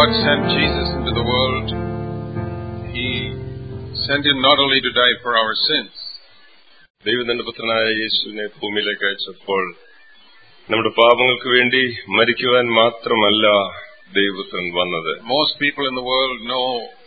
God sent Jesus into the world, He sent Him not only to die for our sins, ദൈവത്തിന്റെ പുത്രനായ യേശുവിനെ ഭൂമിയിലേക്ക് അയച്ചപ്പോൾ നമ്മുടെ പാപങ്ങൾക്ക് വേണ്ടി മരിക്കുവാൻ മാത്രമല്ല ദൈവപുത്രൻ വന്നത് most people in the world know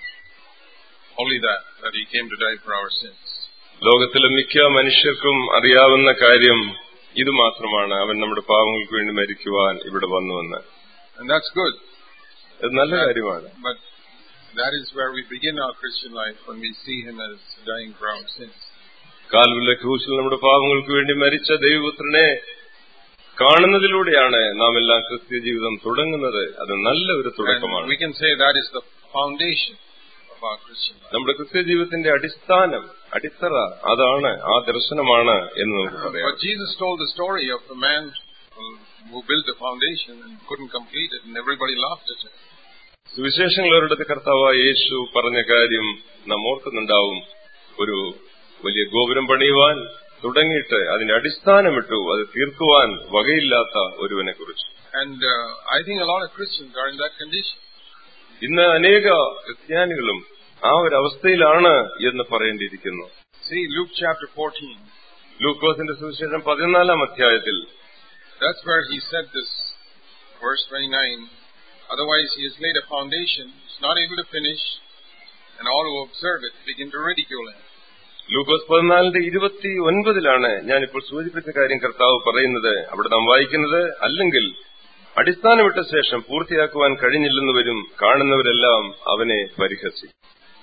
only that, that He came to die for our sins. ലോകത്തിലെ മിക്ക മനുഷ്യർക്കും അറിയാവുന്ന കാര്യം ഇത് മാത്രമാണ് അവൻ നമ്മുടെ പാപങ്ങൾക്ക് വേണ്ടി മരിക്കുവാൻ ഇവിടെ വന്നുവെന്ന് And that's good. അത് നല്ല കാര്യമാണ് But that is where we begin our Christian life when we see Him as dying for our sins. കാൽവിലെ ക്രൂശിൽ നമ്മുടെ പാപങ്ങൾക്ക് വേണ്ടി മരിച്ച ദൈവപുത്രനെ കാണുന്നതിലൂടെയാണ് നാം എല്ലാം ക്രിസ്ത്യ ജീവിതം തുടങ്ങുന്നത് അത് നല്ല ഒരു And തുടക്കമാണ് we can say that is the foundation of our Christian life. നമ്മുടെ ക്രിസ്ത്യ ജീവിതത്തിന്റെ അടിസ്ഥാനം അടിത്തറ അതാണ് ആ ദർശനമാണ് എന്ന് നമുക്ക് പറയാം But Jesus told the story of the man who built the foundation and couldn't complete it, and everybody laughed at him. സുവിശേഷങ്ങളൊരിടത്ത് കർത്താവായ യേശു പറഞ്ഞ കാര്യം നാം ഓർക്കുന്നുണ്ടാവും ഒരു വലിയ ഗോപുരം പണിയുവാൻ തുടങ്ങിയിട്ട് അതിന്റെ അടിസ്ഥാനമിട്ടു അത് തീർക്കുവാൻ വകയില്ലാത്ത ഒരുവനെ കുറിച്ച് And uh, I think a lot of Christians are in that condition. ഇന്ന് അനേക ക്രിസ്ത്യാനികളും ആ ഒരു അവസ്ഥയിലാണ് എന്ന് പറയേണ്ടിയിരിക്കുന്നു See, Luke chapter 14. ലൂക്കോസിന്റെ സുവിശേഷം പതിനാലാം അധ്യായത്തിൽ That's where he said this, verse 29. Otherwise, he has laid a foundation, is not able to finish, and all who observe it begin to ridicule him. ലൂക്കോസ് പതിനാലിന്റെ ഇരുപത്തി ഒൻപതിലാണ് ഞാനിപ്പോൾ സൂചിപ്പിച്ച കാര്യം കർത്താവ് പറയുന്നത് അവിടെ നാം വായിക്കുന്നത് അല്ലെങ്കിൽ അടിസ്ഥാനമിട്ട ശേഷം പൂർത്തിയാക്കുവാൻ കഴിഞ്ഞില്ലെന്ന് വരും കാണുന്നവരെല്ലാം അവനെ പരിഹസിക്കും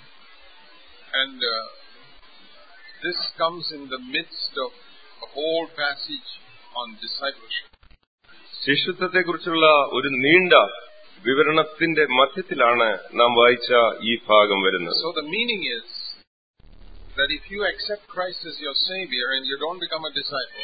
And uh, this comes in the midst of a whole passage on discipleship. ശിഷ്യത്വത്തെക്കുറിച്ചുള്ള ഒരു നീണ്ട വിവരണത്തിന്റെ മധ്യത്തിലാണ് നാം വായിച്ച ഈ ഭാഗം വരുന്നത് So the meaning is that if you accept Christ as your Savior and you don't become a disciple,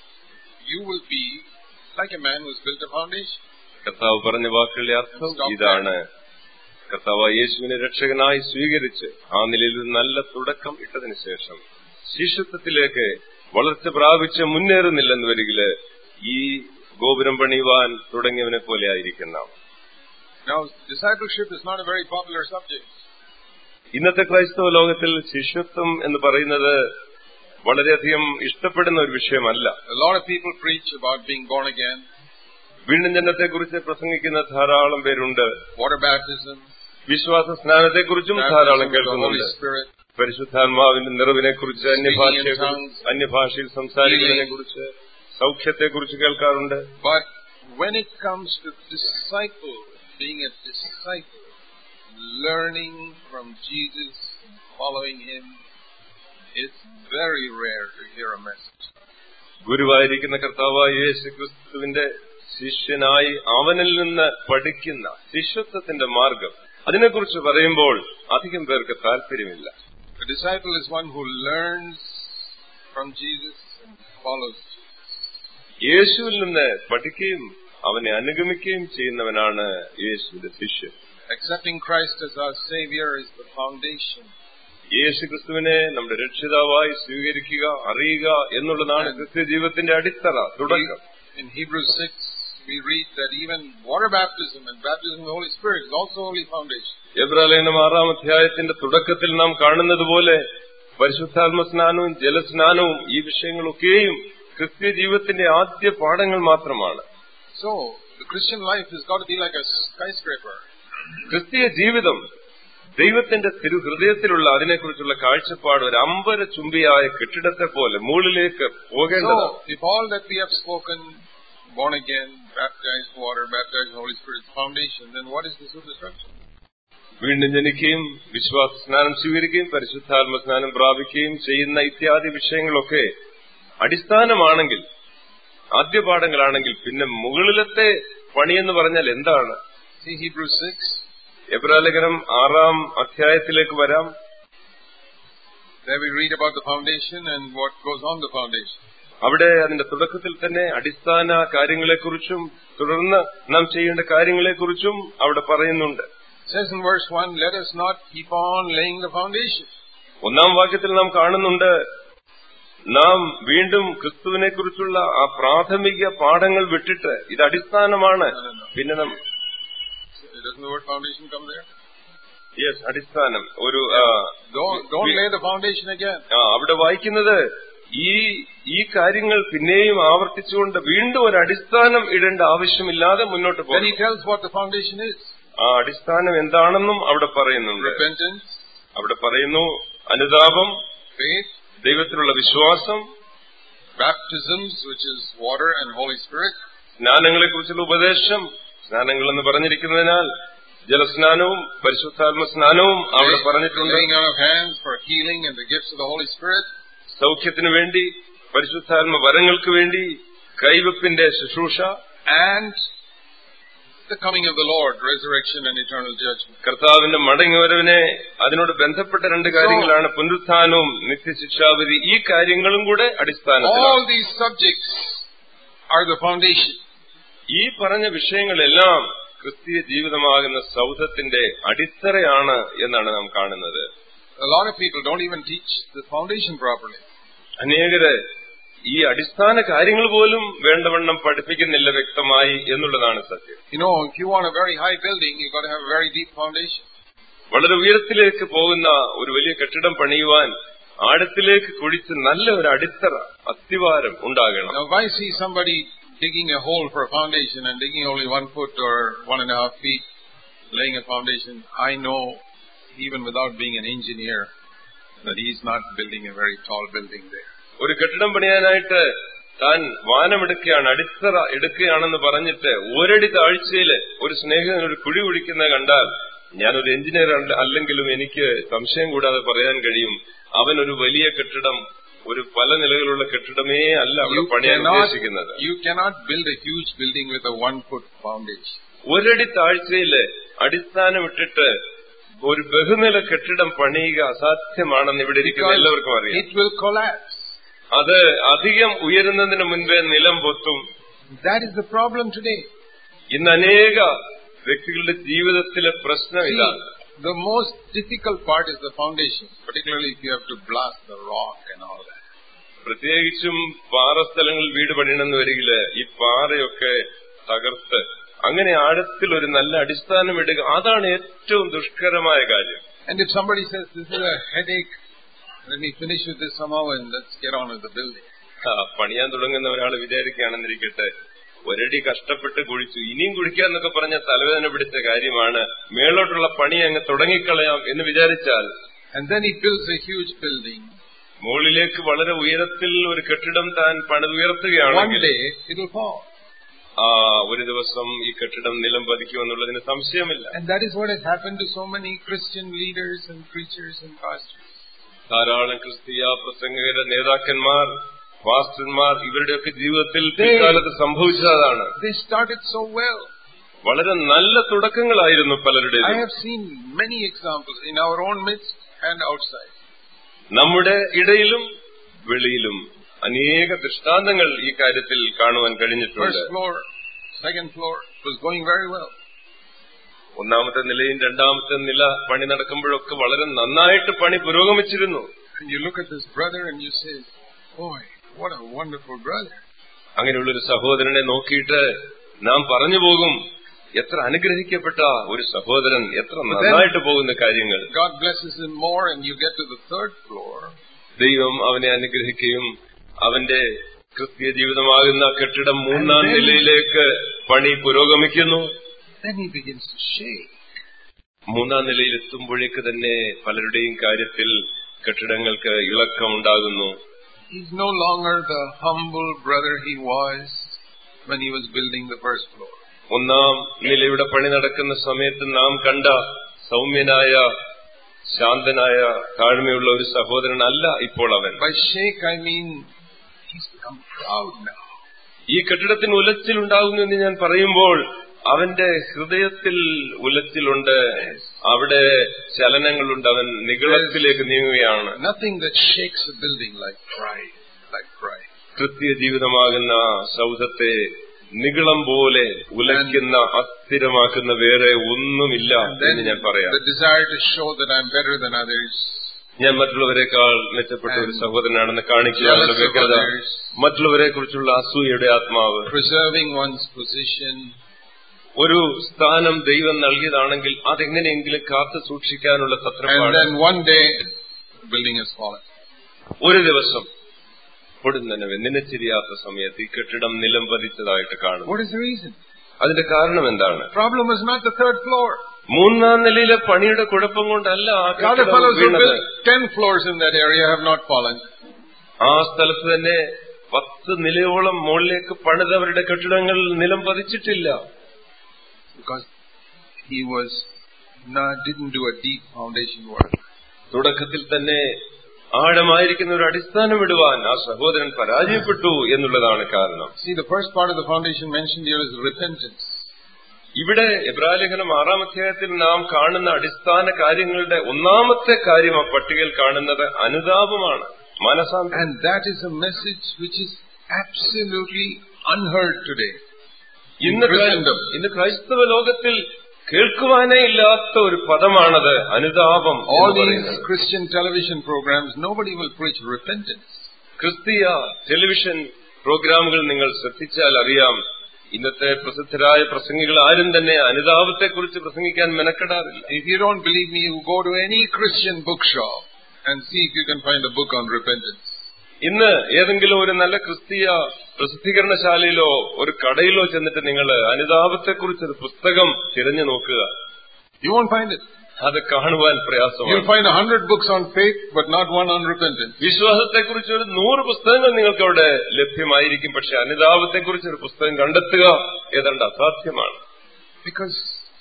you will be like a man who's built a foundation. കർത്താവ് പറഞ്ഞ വാക്കുകളുടെ അർത്ഥം ഇതാണ് കർത്താവ് യേശുവിനെ രക്ഷകനായി സ്വീകരിച്ച് ആ നിലയിൽ ഒരു നല്ല തുടക്കം ഇട്ടതിനു ശേഷം ശിഷ്യത്വത്തിലേക്ക് വളർച്ച പ്രാപിച്ച് മുന്നേറുന്നില്ലെന്ന് വരികില് ഈ ഗോപുരം പണിയുവാൻ തുടങ്ങിയവനെ പോലെ ആയിരിക്കും നാം Now, discipleship is not a very popular subject. ഇന്നത്തെ ക്രൈസ്തവ ലോകത്തിൽ ശിഷ്യത്വം എന്ന് പറയുന്നത് വളരെയധികം ഇഷ്ടപ്പെടുന്ന ഒരു വിഷയമല്ല A lot of people preach about being born again, വീണ്ടും ജനത്തെക്കുറിച്ച് പ്രസംഗിക്കുന്ന ധാരാളം പേരുണ്ട് water baptism, വിശ്വാസ സ്നാനത്തെക്കുറിച്ചും baptism ധാരാളം with the Holy കേൾക്കുന്നുണ്ട് Spirit, പരിശുദ്ധാത്മാവിന്റെ നിറവിനെ കുറിച്ച് അന്യഭാഷയെ Speaking in tongues. അന്യഭാഷയിൽ സംസാരിക്കുന്നതിനെ കുറിച്ച് സൗഖ്യത്തെക്കുറിച്ച് കേൾക്കാറുണ്ട് but when it comes to disciple, being a disciple, learning from Jesus and following Him, it's very rare to hear a message. ഗുരുവായിരിക്കുന്ന കർത്താവായ യേശു ക്രിസ്തുവിന്റെ ശിഷ്യനായി അവനിൽ നിന്ന് പഠിക്കുന്ന ശിഷ്യത്വത്തിന്റെ മാർഗം അതിനെക്കുറിച്ച് പറയുമ്പോൾ അധികം പേർക്ക് താല്പര്യമില്ല A disciple is one who learns from Jesus and follows. യേശുവിൽ നിന്ന് പഠിക്കുകയും അവനെ അനുഗമിക്കുകയും ചെയ്യുന്നവനാണ് യേശുവിന്റെ ശിഷ്യൻ Accepting Christ as our Savior is the foundation. യേശു ക്രിസ്തുവിനെ നമ്മുടെ രക്ഷിതാവായി സ്വീകരിക്കുക അറിയുക എന്നുള്ളതാണ് ക്രിസ്ത്യ ജീവിതത്തിന്റെ അടിത്തറ തുടക്കം In Hebrews 6, we read that even water baptism and baptism in the Holy Spirit is also holy foundation. എബ്രാലേനം ആറാം അധ്യായത്തിന്റെ തുടക്കത്തിൽ നാം കാണുന്നത് പോലെ പരിശുദ്ധാത്മ സ്നാനവും ജലസ്നാനവും ഈ വിഷയങ്ങളൊക്കെയും ക്രിസ്ത്യ ജീവിതത്തിന്റെ ആദ്യ പാഠങ്ങൾ മാത്രമാണ് So, the Christian life has got to be like a skyscraper. ക്രിസ്തീയ ജീവിതം ദൈവത്തിന്റെ തിരുഹൃദയത്തിലുള്ള അതിനെക്കുറിച്ചുള്ള കാഴ്ചപ്പാട് ഒരു അമ്പര ചുംബിയായ കെട്ടിടത്തെ പോലെ മുകളിലേക്ക് പോകേണ്ടതാണ് So, if all that we have spoken, born again, baptized water, baptized in the Holy Spirit, is foundation, then what is the superstructure? വീണ്ടും ജനിക്കുകയും വിശ്വാസ സ്നാനം സ്വീകരിക്കുകയും പരിശുദ്ധാത്മ സ്നാനം പ്രാപിക്കുകയും ചെയ്യുന്ന ഇത്യാദി വിഷയങ്ങളൊക്കെ അടിസ്ഥാനമാണെങ്കിൽ ആദ്യ പാഠങ്ങളാണെങ്കിൽ പിന്നെ മുകളിലത്തെ പണിയെന്ന് പറഞ്ഞാൽ എന്താണ് See Hebrews 6. എബ്രാലേഖനം ആറാം അധ്യായത്തിലേക്ക് വരാം There we read about the foundation and what goes on the foundation. അവിടെ അതിന്റെ തുടക്കത്തിൽ തന്നെ അടിസ്ഥാന കാര്യങ്ങളെക്കുറിച്ചും തുടർന്ന് നാം ചെയ്യേണ്ട കാര്യങ്ങളെക്കുറിച്ചും അവിടെ പറയുന്നുണ്ട് It says in verse 1, let us not keep on laying the foundation. ഒന്നാം വാക്യത്തിൽ നാം കാണുന്നുണ്ട് നാം വീണ്ടും ക്രിസ്തുവിനെ കുറിച്ചുള്ള ആ പ്രാഥമിക പാഠങ്ങൾ വിട്ടിട്ട് ഇത് അടിസ്ഥാനമാണ് പിന്നെ നാം It does Doesn't the word foundation come there? Yes അടിസ്ഥാനം ഒരു ആ, Don't, don't We- lay the foundation again. ആ, അവിടെ വായിക്കുന്നത് ഈ ഈ കാര്യങ്ങൾ പിന്നെയും ആവർത്തിച്ചുകൊണ്ട് വീണ്ടും ഒരു അടിസ്ഥാനം ഇടേണ്ട ആവശ്യമില്ലാതെ മുന്നോട്ട് Then പോകും he tells what the foundation is. ആ അടിസ്ഥാനം എന്താണെന്നും അവിടെ പറയുന്നുണ്ട് Repentance, അവിടെ പറയുന്നു അനുതാപം faith, ദൈവത്തിലുള്ള വിശ്വാസം baptisms, which is water and Holy Spirit, സ്നാനങ്ങളെ കുറിച്ചുള്ള ഉപദേശം സ്നാനങ്ങൾ എന്ന് പറഞ്ഞിരിക്കുന്നതിനാൽ ജലസ്നാനവും പരിശുദ്ധാത്മ സ്നാനവും അവിടെ lay- പറഞ്ഞിട്ടുണ്ട് laying on of hands for healing and the gifts of the Holy Spirit, സൗഖ്യത്തിനു വേണ്ടി പരിശുദ്ധാത്മ വരങ്ങൾക്ക് വേണ്ടി കൈവെപ്പിന്റെ ശുശ്രൂഷ and the coming of the Lord, resurrection and eternal judgment. കർത്താവിന്റെ മടങ്ങിവരവിനെ അതിനോട് ബന്ധപ്പെട്ട രണ്ട് കാര്യങ്ങളാണ് പുനരുത്ഥാനവും നിത്യശിക്ഷാവിധി ഈ കാര്യങ്ങളും കൂടെ അടിസ്ഥാനത്തിലാണ് All these subjects are the foundation. ഈ പറഞ്ഞ വിഷയങ്ങളെല്ലാം ക്രിസ്തീയ ജീവിതമാകുന്ന സൗധത്തിന്റെ അടിത്തറയാണ് എന്നാണ് നാം കാണുന്നത് A lot of people don't even teach the foundation properly. അനേകര് ഈ അടിസ്ഥാന കാര്യങ്ങൾ പോലും വേണ്ടവണ്ണം പഠിപ്പിക്കുന്നില്ല വ്യക്തമായി എന്നുള്ളതാണ് സത്യം You know, if you want a very high building, you've got to have a very deep foundation. വളരെ ഉയരത്തിലേക്ക് പോകുന്ന ഒരു വലിയ കെട്ടിടം പണിയുവാൻ ആഴത്തിലേക്ക് കുഴിച്ച് നല്ല ഒരു അടിത്തറ അസ്ഥിവാരം ഉണ്ടാകണം Now, if I see somebody digging a hole for a foundation and digging only one foot or one and a half feet, laying a foundation, I know, even without being an engineer, that he's not building a very tall building there. ഒരു കെട്ടിടം പണിയാനായിട്ട് താൻ വാനമെടുക്കുകയാണ് അടിത്തറ എടുക്കുകയാണെന്ന് പറഞ്ഞിട്ട് ഒരടി താഴ്ചയിൽ ഒരു സ്നേഹിതൻ ഒരു കുഴി കുഴിക്കുന്നത് കണ്ടാൽ ഞാനൊരു എഞ്ചിനീയർ അല്ല- അല്ലെങ്കിലും എനിക്ക് സംശയം കൂടാതെ പറയാൻ കഴിയും അവൻ ഒരു വലിയ കെട്ടിടം ഒരു പല നിലകളുള്ള കെട്ടിടമേ അല്ല അവിടെ You പണിയാൻ cannot, ഉദ്ദേശിക്കുന്നത് you cannot build a huge building with a one foot foundation. ഒരടി താഴ്ചയില് അടിസ്ഥാനമിട്ടിട്ട് ഒരു ബഹുനില കെട്ടിടം പണിയുക അസാധ്യമാണെന്ന് ഇവിടെ ഇരിക്കുന്ന Because എല്ലാവർക്കും അറിയാം it will collapse. അത് അധികം ഉയരുന്നതിന് മുൻപേ നിലം പൊത്തും That is the problem today. ഇന്ന് അനേക വ്യക്തികളുടെ ജീവിതത്തിലെ പ്രശ്നം See, ഇതാണ് the most difficult part is the foundation, particularly if you have to blast the rock and all that. പ്രത്യേകിച്ചും പാറസ്ഥലങ്ങളിൽ വീട് പണിയണമെന്ന് വരികില് ഈ പാറയൊക്കെ തകർത്ത് അങ്ങനെ ആഴത്തിൽ ഒരു നല്ല അടിസ്ഥാനം ഇടുക അതാണ് ഏറ്റവും ദുഷ്കരമായ കാര്യം And if somebody says, this is a headache, let me finish with this somehow and let's get on with the building. ആ, പണിയാൻ തുടങ്ങുന്ന ഒരാൾ വിചാരിക്കുകയാണെന്നിരിക്കട്ടെ ഒരടി കഷ്ടപ്പെട്ട് കുഴിച്ചു ഇനിയും കുഴിക്കാന്നൊക്കെ പറഞ്ഞ തലവേദന പിടിച്ച കാര്യമാണ് മേളോട്ടുള്ള പണി അങ്ങ് തുടങ്ങിക്കളയാം എന്ന് വിചാരിച്ചാൽ And then he builds a huge building. മുകളിലേക്ക് വളരെ ഉയരത്തിൽ ഒരു കെട്ടിടം താൻ One പണിതുയർത്തുകയാണെങ്കിൽ day, it'll fall. ആ ഒരു ദിവസം ഈ കെട്ടിടം നിലം പതിക്കുമെന്നുള്ളതിന് സംശയമില്ല And that is what has happened to so many Christian leaders and preachers and pastors. ധാരാളം ക്രിസ്തീയ പ്രസംഗകര നേതാക്കന്മാർ പാസ്റ്റർമാർ ഇവരുടെയൊക്കെ ജീവിതത്തിൽ പിൽക്കാലത്ത് സംഭവിച്ചതാണ് They started so well. വളരെ നല്ല തുടക്കങ്ങളായിരുന്നു I പലരുടേതും have seen many examples in our own midst and outside. നമ്മുടെ ഇടയിലും വെളിയിലും അനേക ദൃഷ്ടാന്തങ്ങൾ ഈ കാര്യത്തിൽ കാണുവാൻ കഴിഞ്ഞിട്ടുണ്ട് First floor, second floor was going very well. ഒന്നാമത്തെ നിലയും രണ്ടാമത്തെ നില പണി നടക്കുമ്പോഴൊക്കെ വളരെ നന്നായിട്ട് പണി പുരോഗമിച്ചിരുന്നു And you look at this brother and you say, boy, what a wonderful brother. അങ്ങനെയുള്ളൊരു സഹോദരനെ നോക്കിയിട്ട് നാം പറഞ്ഞു പോകും എത്ര അനുഗ്രഹിക്കപ്പെട്ട ഒരു സഹോദരൻ എത്ര നന്നായിട്ട് പോകുന്ന കാര്യങ്ങൾ God blesses him more and you get to the third floor. ദൈവം അവനെ അനുഗ്രഹിക്കുകയും അവന്റെ ക്രിസ്തീയ ജീവിതമാകുന്ന കെട്ടിടം മൂന്നാം നിലയിലേക്ക് പണി പുരോഗമിക്കുന്നു Then he begins to shake. മൂന്നാം നിലയിൽ എത്തുമ്പോഴേക്ക് തന്നെ പലരുടെയും കാര്യത്തിൽ കെട്ടിടങ്ങൾക്ക് ഇളക്കമുണ്ടാകുന്നു He's no longer the humble brother he was when he was building the first floor. ഒന്നാം നിലയുടെ പണി നടക്കുന്ന സമയത്ത് നാം കണ്ട സൗമ്യനായ ശാന്തനായ താഴ്മയുള്ള ഒരു സഹോദരനല്ല ഇപ്പോൾ അവൻ By shake, I mean he's become proud now. ഈ കെട്ടിടത്തിന് ഉലച്ചിലുണ്ടാകുന്നു എന്ന് ഞാൻ പറയുമ്പോൾ അവന്റെ ഹൃദയത്തിൽ ഉലച്ചിലുണ്ട് അവിടെ ചലനങ്ങളുണ്ട് അവൻ നികളത്തിലേക്ക് നീങ്ങുകയാണ് Nothing that shakes a building like pride, like pride. കൃത്യ ജീവിതമാകുന്ന സൗധത്തെ നികളം പോലെ ഉലയ്ക്കുന്ന അസ്ഥിരമാക്കുന്ന വേറെ ഒന്നുമില്ല എന്ന് ഞാൻ പറയാം the desire to show that I'm better than others, ഞാൻ മറ്റുള്ളവരെക്കാൾ മെച്ചപ്പെട്ട ഒരു സഹോദരനാണെന്ന് കാണിക്കാനുള്ള വ്യഗ്രത മറ്റുള്ളവരെ കുറിച്ചുള്ള അസൂയയുടെ ആത്മാവ് preserving one's position, ഒരു സ്ഥാനം ദൈവം നൽകിയതാണെങ്കിൽ അതെങ്ങനെയെങ്കിലും കാത്തു സൂക്ഷിക്കാനുള്ള And തത്രപ്പാട് then one day, the building has fallen. ഒരു ദിവസം പൊടുന്നനവെ നിനച്ചിരിയാത്ത സമയത്ത് ഈ കെട്ടിടം നിലം പതിച്ചതായിട്ട് കാണുന്നു What is the reason? അതിന്റെ കാരണം എന്താണ് Problem was not the third floor. മൂന്നാം നിലയിലെ പണിയുടെ കുഴപ്പം കൊണ്ടല്ല ആ The other കെട്ടിടം fellows who വീണത് built ten floors in that area have not fallen. ആ സ്ഥലത്ത് തന്നെ പത്ത് നിലയോളം മുകളിലേക്ക് പണിതവരുടെ കെട്ടിടങ്ങൾ നിലം പതിച്ചിട്ടില്ല Because he was not, didn't do a deep foundation work. തുടക്കത്തിൽ തന്നെ ആഴമായിരിക്കുന്ന ഒരു അടിസ്ഥാനം ഇടുവാൻ ആ സഹോദരൻ പരാജയപ്പെട്ടു എന്നുള്ളതാണ് കാരണം See, the first part of the foundation mentioned here is repentance. ഇവിടെ എബ്രാലേഖനം ആറാം അധ്യായത്തിൽ നാം കാണുന്ന അടിസ്ഥാന കാര്യങ്ങളുടെ ഒന്നാമത്തെ കാര്യം ആ പട്ടികയിൽ കാണുന്നത് അനുതാപമാണ് മനസാന്തരം And that is a message which is absolutely unheard today. ഇന്ന് ക്രൈ- Christendom. ഇന്ന് ക്രൈസ്തവ ലോകത്തിൽ കേൾക്കുവാനേ ഇല്ലാത്ത ഒരു പദമാണത് അനുതാപം All എന്ന് these പറയുന്നത്. Christian television programs, nobody will preach repentance. ക്രിസ്തീയ ടെലിവിഷൻ പ്രോഗ്രാമുകൾ നിങ്ങൾ ശ്രദ്ധിച്ചാൽ അറിയാം ഇന്നത്തെ പ്രസിദ്ധരായ പ്രസംഗികൾ ആരും തന്നെ അനുതാപത്തെക്കുറിച്ച് പ്രസംഗിക്കാൻ മെനക്കെടാറില്ല If you don't believe me, you go to any Christian bookshop and see if you can find a book on repentance. ഇന്ന് ഏതെങ്കിലും ഒരു നല്ല ക്രിസ്തീയ പ്രസിദ്ധീകരണശാലയിലോ ഒരു കടയിലോ ചെന്നിട്ട് നിങ്ങൾ അനുതാപത്തെക്കുറിച്ച് ഒരു പുസ്തകം തിരഞ്ഞു നോക്കുക You won't find it. അത് കാണുവാൻ പ്രയാസമാണ് You'll find a hundred books on faith, but not one on repentance. വിശ്വാസത്തെക്കുറിച്ച് ഒരു നൂറ് പുസ്തകങ്ങൾ നിങ്ങൾക്ക് അവിടെ ലഭ്യമായിരിക്കും പക്ഷെ അനുതാപത്തെക്കുറിച്ച് ഒരു പുസ്തകം കണ്ടെത്തുക ഏതാണ്ട് അസാധ്യമാണ് Because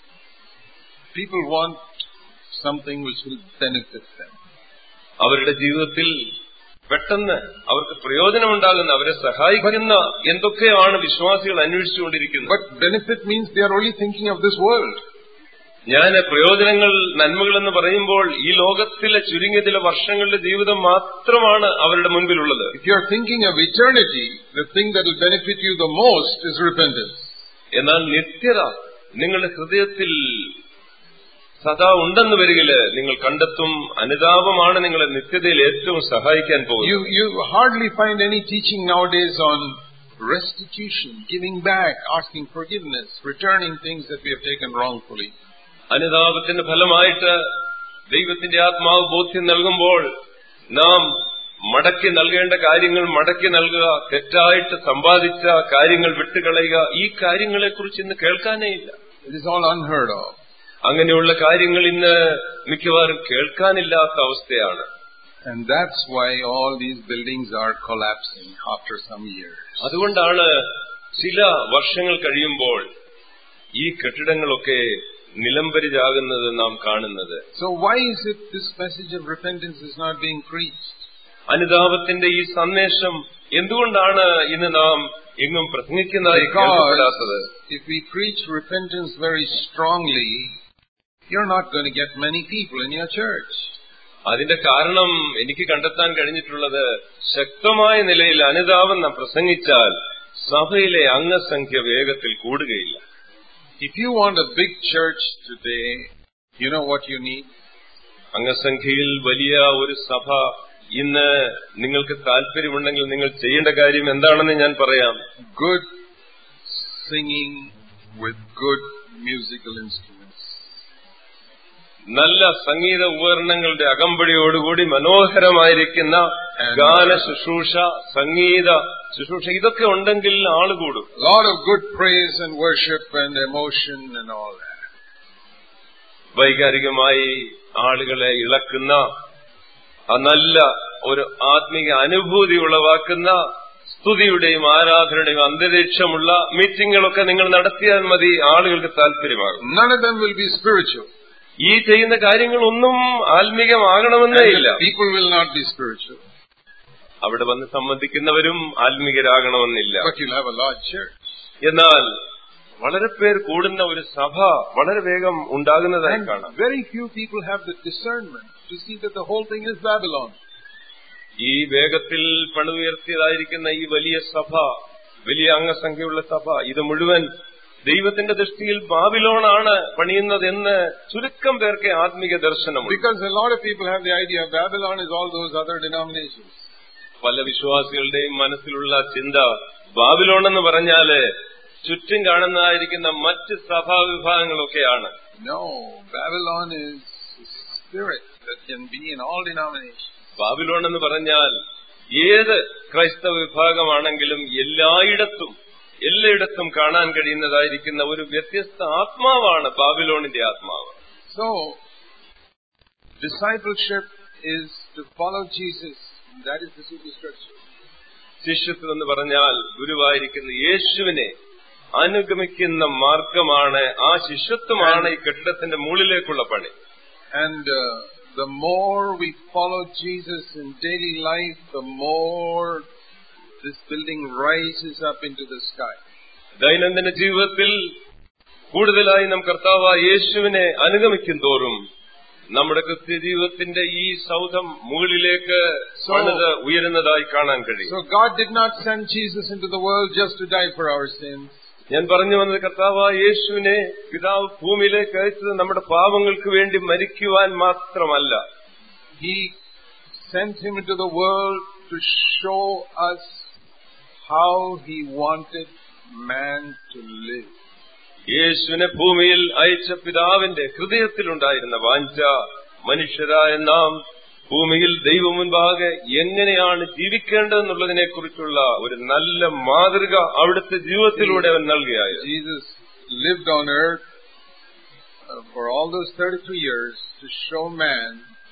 people want something which will benefit them. അവരുടെ ജീവിതത്തിൽ പെട്ടെന്ന് അവർക്ക് പ്രയോജനമുണ്ടാകുന്ന അവരെ സഹായിക്കുന്ന എന്തൊക്കെയാണ് വിശ്വാസികൾ അന്വേഷിച്ചുകൊണ്ടിരിക്കുന്നത് But benefit means they are only thinking of this world. ഞാൻ പ്രയോജനങ്ങൾ നന്മകൾ എന്ന് പറയുമ്പോൾ ഈ ലോകത്തിലെ ചുരുങ്ങിയ ചില വർഷങ്ങളുടെ ജീവിതം മാത്രമാണ് അവരുടെ മുൻപിലുള്ളത് If you are thinking of eternity, the thing that will benefit you the most is repentance. എന്നാൽ നിത്യത നിങ്ങളുടെ ഹൃദയത്തിൽ സദാ ഉണ്ടെന്ന് വരികില് നിങ്ങൾ കണ്ടെത്തും അനുതാപമാണ് നിങ്ങളെ നിത്യതയിൽ ഏറ്റവും സഹായിക്കാൻ പോകുന്നത് You, you hardly find any teaching nowadays on restitution, giving back, asking forgiveness, returning things that we have taken wrongfully. അനുതാപത്തിന്റെ ഫലമായിട്ട് ദൈവത്തിന്റെ ആത്മാവ് ബോധ്യം നൽകുമ്പോൾ നാം മടക്കി നൽകേണ്ട കാര്യങ്ങൾ മടക്കി നൽകുക തെറ്റായിട്ട് സമ്പാദിച്ച കാര്യങ്ങൾ വിട്ടുകളയുക ഈ കാര്യങ്ങളെക്കുറിച്ച് ഇന്ന് കേൾക്കാനേ ഇല്ല It is all unheard of. അങ്ങനെയുള്ള കാര്യങ്ങൾ ഇന്ന് മിക്കവാറും കേൾക്കാനില്ലാത്ത അവസ്ഥയാണ് And that's why all these buildings are collapsing after some years. അതുകൊണ്ടാണ് ചില വർഷങ്ങൾ കഴിയുമ്പോൾ ഈ കെട്ടിടങ്ങളൊക്കെ നിലംപരിചാകുന്നത് നാം കാണുന്നത് So why is it this message of repentance is not being preached? അനുതാപത്തിന്റെ ഈ സന്ദേശം എന്തുകൊണ്ടാണ് ഇന്ന് നാം എങ്ങും പ്രസംഗിക്കുന്നതായി കേൾക്കപ്പെടാത്തത് Because if we preach repentance very strongly, you're not going to get many people in your church. അതിന്റെ കാരണം എനിക്ക് കണ്ടെത്താൻ കഴിഞ്ഞിട്ടുള്ളത് ശക്തമായ നിലയിൽ അനുതാപം നാം പ്രസംഗിച്ചാൽ സഭയിലെ അംഗസംഖ്യ വേഗത്തിൽ കൂടുകയില്ല If you want a big church today, you know what you need? അംഗസംഖ്യയിൽ വലിയ ഒരു സഭ ഇന്ന് നിങ്ങൾക്ക് താല്പര്യമുണ്ടെങ്കിൽ നിങ്ങൾ ചെയ്യേണ്ട കാര്യം എന്താണെന്ന് ഞാൻ പറയാം Good singing with good musical instruments. നല്ല സംഗീത ഉപകരണങ്ങളുടെ അകമ്പടിയോടുകൂടി മനോഹരമായിരിക്കുന്ന ഗാന ശുശ്രൂഷ സംഗീത ശുശ്രൂഷ ഇതൊക്കെ ഉണ്ടെങ്കിൽ ആള് കൂടും A lot of good praise and worship and emotion and all that. വൈകാരികമായി ആളുകളെ ഇളക്കുന്ന ആ നല്ല ഒരു ആത്മീക അനുഭൂതി ഉളവാക്കുന്ന സ്തുതിയുടെയും ആരാധനയുടെയും അന്തരീക്ഷമുള്ള മീറ്റിങ്ങുകളൊക്കെ നിങ്ങൾ നടത്തിയാൽ മതി ആളുകൾക്ക് താല്പര്യമാകും None of them will be spiritual. ഈ ചെയ്യുന്ന കാര്യങ്ങളൊന്നും ആത്മീകമാകണമെന്നേ And ഇല്ല the people will not be spiritual. അവിടെ വന്ന് സംബന്ധിക്കുന്നവരും ആത്മീകരാകണമെന്നില്ല But you'll have a large church. എന്നാൽ വളരെ പേർ കൂടുന്ന ഒരു സഭ വളരെ വേഗം ഉണ്ടാകുന്നതായി And കാണാം very few people have the discernment to see that the whole thing is Babylon. ഈ വേഗത്തിൽ പണിതുയർത്തിയതായിരിക്കുന്ന ഈ വലിയ സഭ വലിയ അംഗസംഖ്യയുള്ള സഭ ഇത് മുഴുവൻ ദൈവത്തിന്റെ ദൃഷ്ടിയിൽ ബാബിലോണാണ് പണിയുന്നതെന്ന് ചുരുക്കം പേർക്ക് ആത്മീക ദർശനമുണ്ട് Because a lot of people have the idea Babylon is all those other denominations. പല വിശ്വാസികളുടെയും മനസ്സിലുള്ള ചിന്ത ബാബിലോൺ എന്ന് പറഞ്ഞാല് ചുറ്റും കാണുന്നതായിരിക്കുന്ന മറ്റ് സഭാവിഭാഗങ്ങളൊക്കെയാണ് No, Babylon is a spirit that can be in all denominations. Babylon എന്ന് പറഞ്ഞാൽ ഏത് ക്രൈസ്തവ വിഭാഗമാണെങ്കിലും എല്ലായിടത്തും എല്ലായിടത്തും കാണാൻ കഴിയുന്നതായിരിക്കുന്ന ഒരു വ്യത്യസ്ത ആത്മാവാണ് ബാബിലോണിന്റെ ആത്മാവ് So, discipleship is to follow Jesus. That is the superstructure. ശിഷ്യത്വം എന്ന് പറഞ്ഞാൽ ഗുരുവായിരിക്കുന്ന യേശുവിനെ അനുഗമിക്കുന്ന മാർഗമാണ് ആ ശിഷ്യത്വമാണ് ഈ കെട്ടിടത്തിന്റെ മുകളിലേക്കുള്ള പണി And uh, the more we follow Jesus in daily life, the more this building rises up into the sky. ദൈനംദിന ജീവിതത്തിൽ കൂടുതലായി നാം കർത്താവ് യേശുവിനെ അനുഗമിക്കും തോറും നമ്മുടെ ക്രിസ്ത്യ ജീവിതത്തിന്റെ ഈ സൗധം മുകളിലേക്ക് പണിത് ഉയരുന്നതായി കാണാൻ കഴിയും So God did not send Jesus into the world just to die for our sins. ഞാൻ പറഞ്ഞു വന്നത് കർത്താവ് യേശുവിനെ പിതാവ് ഭൂമിയിലേക്ക് അയച്ചത് നമ്മുടെ പാപങ്ങൾക്ക് വേണ്ടി മരിക്കുവാൻ മാത്രമല്ല He sent him into the world to show us how he wanted man to live. യേശുവിനെ ഭൂമിയിൽ അയച്ച പിതാവിന്റെ ഹൃദയത്തിലുണ്ടായിരുന്ന വാഞ്ച മനുഷ്യരായ നാം ഭൂമിയിൽ ദൈവം മുൻപാകെ എങ്ങനെയാണ് ജീവിക്കേണ്ടതെന്നുള്ളതിനെ കുറിച്ചുള്ള ഒരു നല്ല മാതൃക അവിടുത്തെ ജീവിതത്തിലൂടെ അവൻ നൽകുകയായിരുന്നു Jesus lived on earth uh, for all those 32 years to show man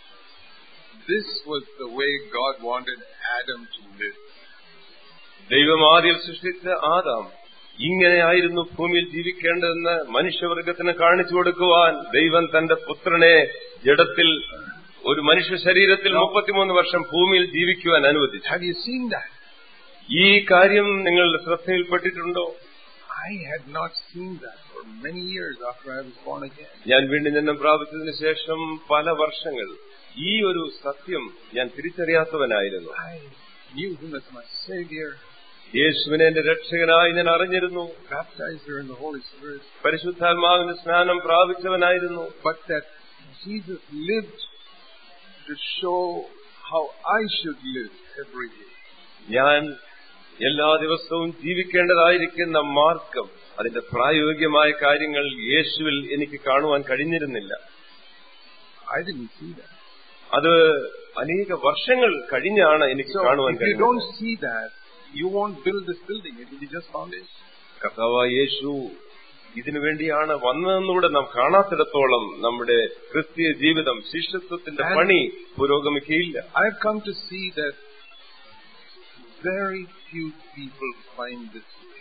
this was the way God wanted Adam to live. ദൈവം ആദ്യം സൃഷ്ടിച്ച ആദാം ഇങ്ങനെയായിരുന്നു ഭൂമിയിൽ ജീവിക്കേണ്ടതെന്ന് മനുഷ്യവർഗത്തിന് കാണിച്ചു കൊടുക്കുവാൻ ദൈവം തന്റെ പുത്രനെ ജഡത്തിൽ ഒരു മനുഷ്യ ശരീരത്തിൽ മുപ്പത്തിമൂന്ന് വർഷം ഭൂമിയിൽ ജീവിക്കുവാൻ അനുവദിച്ചു Have you seen that? ഈ കാര്യം നിങ്ങൾ ശ്രദ്ധയിൽപ്പെട്ടിട്ടുണ്ടോ I had not seen that for many years after I was born again. ഞാൻ വീണ്ടും ജന്മം പ്രാപിച്ചതിന് ശേഷം പല വർഷങ്ങൾ ഈ ഒരു സത്യം ഞാൻ തിരിച്ചറിയാത്തവനായിരുന്നു I knew him as my Savior, യേശുവിനെ എന്റെ രക്ഷകനായി ഞാൻ അറിഞ്ഞിരുന്നു baptized her in the Holy Spirit, പരിശുദ്ധാത്മാവിന് സ്നാനം പ്രാപിച്ചവനായിരുന്നു but that Jesus lived to show how I should live every day. ഞാൻ എല്ലാ ദിവസവും ജീവിക്കേണ്ടതായിരിക്കുന്ന മാർഗം അതിന്റെ പ്രായോഗികമായ കാര്യങ്ങൾ യേശുവിൽ എനിക്ക് കാണുവാൻ കഴിഞ്ഞിരുന്നില്ല I didn't see that. അത് അനേക വർഷങ്ങൾ കഴിഞ്ഞാണ് എനിക്ക് So കാണുവാൻ if you don't കഴിഞ്ഞത് see that, you won't build this building. It will be just foundation. കർത്താവ് യേശു ഇതിനു വേണ്ടിയാണ് വന്നതെന്നുകൂടെ നാം കാണാത്തിടത്തോളം നമ്മുടെ ക്രിസ്തീയ ജീവിതം ശിഷ്യത്വത്തിന്റെ പണി പുരോഗമിക്കുകയില്ല I've come to see that very few people find this way.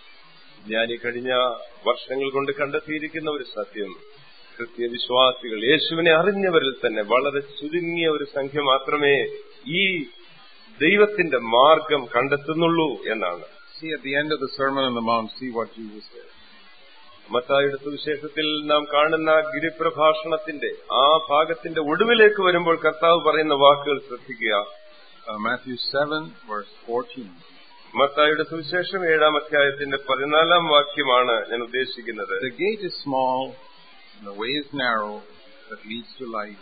ഞാൻ ഈ കഴിഞ്ഞ വർഷങ്ങൾ കൊണ്ട് കണ്ടെത്തിയിരിക്കുന്ന ഒരു സത്യം ക്രിസ്തീയ വിശ്വാസികൾ യേശുവിനെ അറിഞ്ഞവരിൽ തന്നെ വളരെ ചുരുങ്ങിയ ഒരു സംഖ്യ മാത്രമേ ഈ ദൈവത്തിന്റെ മാർഗം കണ്ടെത്തുന്നുള്ളൂ എന്നാണ് See at the end of the Sermon on the Mount, see what Jesus said. മത്തായുടെ സുവിശേഷത്തിൽ നാം കാണുന്ന ഗിരിപ്രഭാഷണത്തിന്റെ ആ ഭാഗത്തിന്റെ ഒടുവിലേക്ക് വരുമ്പോൾ കർത്താവ് പറയുന്ന വാക്കുകൾ ശ്രദ്ധിക്കുക Uh, Matthew 7, verse 14. മത്തായുടെ സുവിശേഷം ഏഴാം അധ്യായത്തിന്റെ പതിനാലാം വാക്യമാണ് ഞാൻ ഉദ്ദേശിക്കുന്നത് The gate is small, and the way is narrow that leads to life.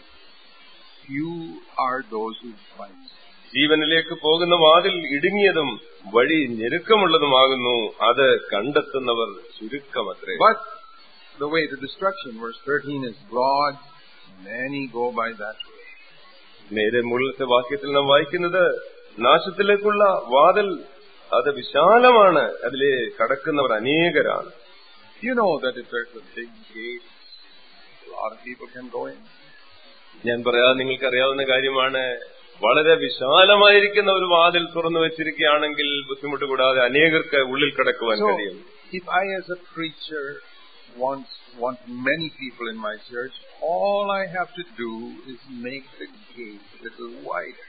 Few are those who find it. ജീവനിലേക്ക് പോകുന്ന വാതിൽ ഇടുങ്ങിയതും വഴി ഞെരുക്കമുള്ളതുമാകുന്നു അത് കണ്ടെത്തുന്നവർ ചുരുക്കമത്രേ But the way to destruction, verse 13, is broad. Many go by that way. നേരെ മുകളിലത്തെ വാക്യത്തിൽ നാം വായിക്കുന്നത് നാശത്തിലേക്കുള്ള വാതിൽ അത് വിശാലമാണ് അതിലെ കടക്കുന്നവർ അനേകരാണ് You know that if there's a big gate, a lot of people can go in. ഞാൻ പറയാതെ നിങ്ങൾക്കറിയാവുന്ന കാര്യമാണ് വളരെ വിശാലമായിരിക്കുന്ന ഒരു വാതിൽ തുറന്നു വെച്ചിരിക്കുകയാണെങ്കിൽ ബുദ്ധിമുട്ട് കൂടാതെ അനേകർക്ക് ഉള്ളിൽ കടക്കുവാൻ So, കഴിയും if I as a preacher want, want many people in my church, all I have to do is make the gate a little wider.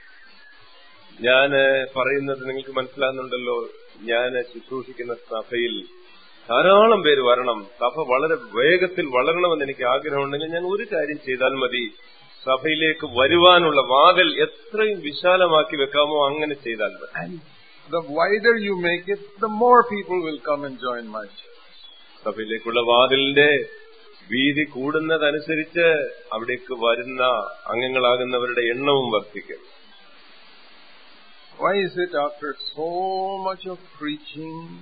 ഞാൻ പറയുന്നത് നിങ്ങൾക്ക് മനസ്സിലാകുന്നുണ്ടല്ലോ ഞാൻ ശുശ്രൂഷിക്കുന്ന സഭയിൽ ധാരാളം പേര് വരണം സഭ വളരെ വേഗത്തിൽ വളരണമെന്ന് എനിക്ക് ആഗ്രഹമുണ്ടെങ്കിൽ ഞാൻ ഒരു കാര്യം ചെയ്താൽ മതി സഭയിലേക്ക് വരുവാനുള്ള വാതിൽ എത്രയും വിശാലമാക്കി വെക്കാമോ അങ്ങനെ ചെയ്താൽ മതി And the wider you make it, the more people will come and join my church. സഭയിലേക്കുള്ള വാതിലിന്റെ വീതി കൂടുന്നതനുസരിച്ച് അവിടേക്ക് വരുന്ന അംഗങ്ങളാകുന്നവരുടെ എണ്ണവും വർദ്ധിക്കും Why is it after so much of preaching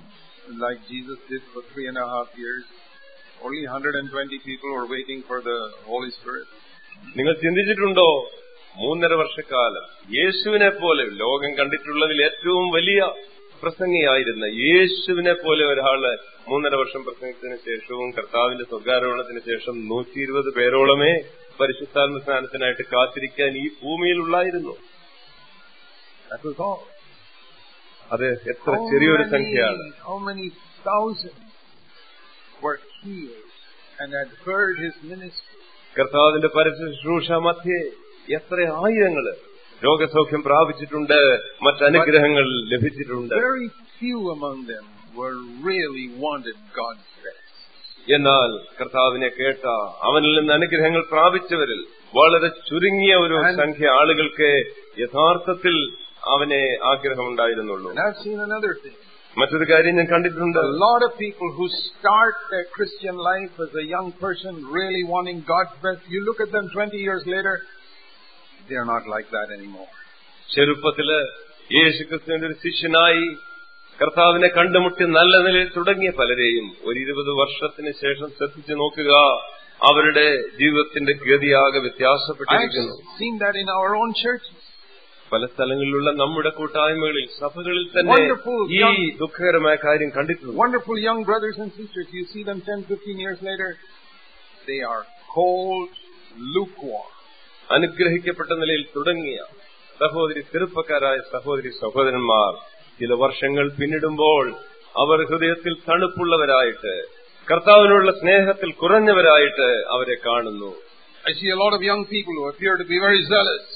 like Jesus did for three and a half years. Only 120 people were waiting for the Holy Spirit. നിങ്ങൾ ചിന്തിച്ചിട്ടുണ്ടോ മൂന്നര വർഷക്കാലം യേശുവിനെ പോലെ ലോകം കണ്ടിട്ടുള്ളതിൽ ഏറ്റവും വലിയ പ്രസംഗിയായിരുന്ന യേശുവിനെ പോലെ ഒരാള് മൂന്നര വർഷം പ്രസംഗത്തിന് ശേഷവും കർത്താവിന്റെ സ്വർഗാരോഹണത്തിന് ശേഷം നൂറ്റി ഇരുപത് പേരോളമേ പരിശുദ്ധാത്മ സ്നാനത്തിനായിട്ട് കാത്തിരിക്കാൻ ഈ ഭൂമിയിലുള്ളായിരുന്നു That was all. അത് എത്ര ചെറിയൊരു How സംഖ്യയാണ് many, how many thousands were healed and had heard his ministry? കർത്താവിന്റെ പരസ്യ ശുശ്രൂഷ മധ്യേ എത്ര ആയിരങ്ങള് രോഗസൗഖ്യം പ്രാപിച്ചിട്ടുണ്ട് മറ്റനുഗ്രഹങ്ങൾ ലഭിച്ചിട്ടുണ്ട് Very few among them were really wanted God's best. എന്നാൽ കർത്താവിനെ കേട്ട അവനിൽ നിന്ന് അനുഗ്രഹങ്ങൾ പ്രാപിച്ചവരിൽ വളരെ ചുരുങ്ങിയ ഒരു And- സംഖ്യ ആളുകൾക്ക് യഥാർത്ഥത്തിൽ അവനെ ആഗ്രഹമുണ്ടായിരുന്നുള്ളൂ And I've seen another thing. മറ്റൊരു കാര്യം ഞാൻ കണ്ടിട്ടുണ്ട് A lot of people who start their Christian life as a young person really wanting God's best, you look at them 20 years later, they're not like that anymore. ചെറുപ്പത്തില് യേശു ക്രിസ്തുവിന്റെ ഒരു ശിഷ്യനായി കർത്താവിനെ കണ്ടുമുട്ടി നല്ല നിലയിൽ തുടങ്ങിയ പലരെയും ഒരു ഇരുപത് വർഷത്തിന് ശേഷം ശ്രദ്ധിച്ചു നോക്കുക അവരുടെ ജീവിതത്തിന്റെ ഗതിയാകെ I've വ്യത്യാസപ്പെട്ടിരിക്കുന്നു seen that in our own churches. പല സ്ഥലങ്ങളിലുള്ള നമ്മുടെ കൂട്ടായ്മകളിൽ സഭകളിൽ തന്നെ Wonderful ഈ young- ദുഃഖകരമായ കാര്യം കണ്ടിട്ടുണ്ട് Wonderful young brothers and sisters, you see them 10, 15 years later, they are cold, lukewarm. അനുഗ്രഹിക്കപ്പെട്ട നിലയിൽ തുടങ്ങിയ സഹോദരി ചെറുപ്പക്കാരായ സഹോദരി സഹോദരന്മാർ ചില വർഷങ്ങൾ പിന്നിടുമ്പോൾ അവർ ഹൃദയത്തിൽ തണുപ്പുള്ളവരായിട്ട് കർത്താവിനുള്ള സ്നേഹത്തിൽ കുറഞ്ഞവരായിട്ട് അവരെ കാണുന്നു I see a lot of young people who appear to be very zealous.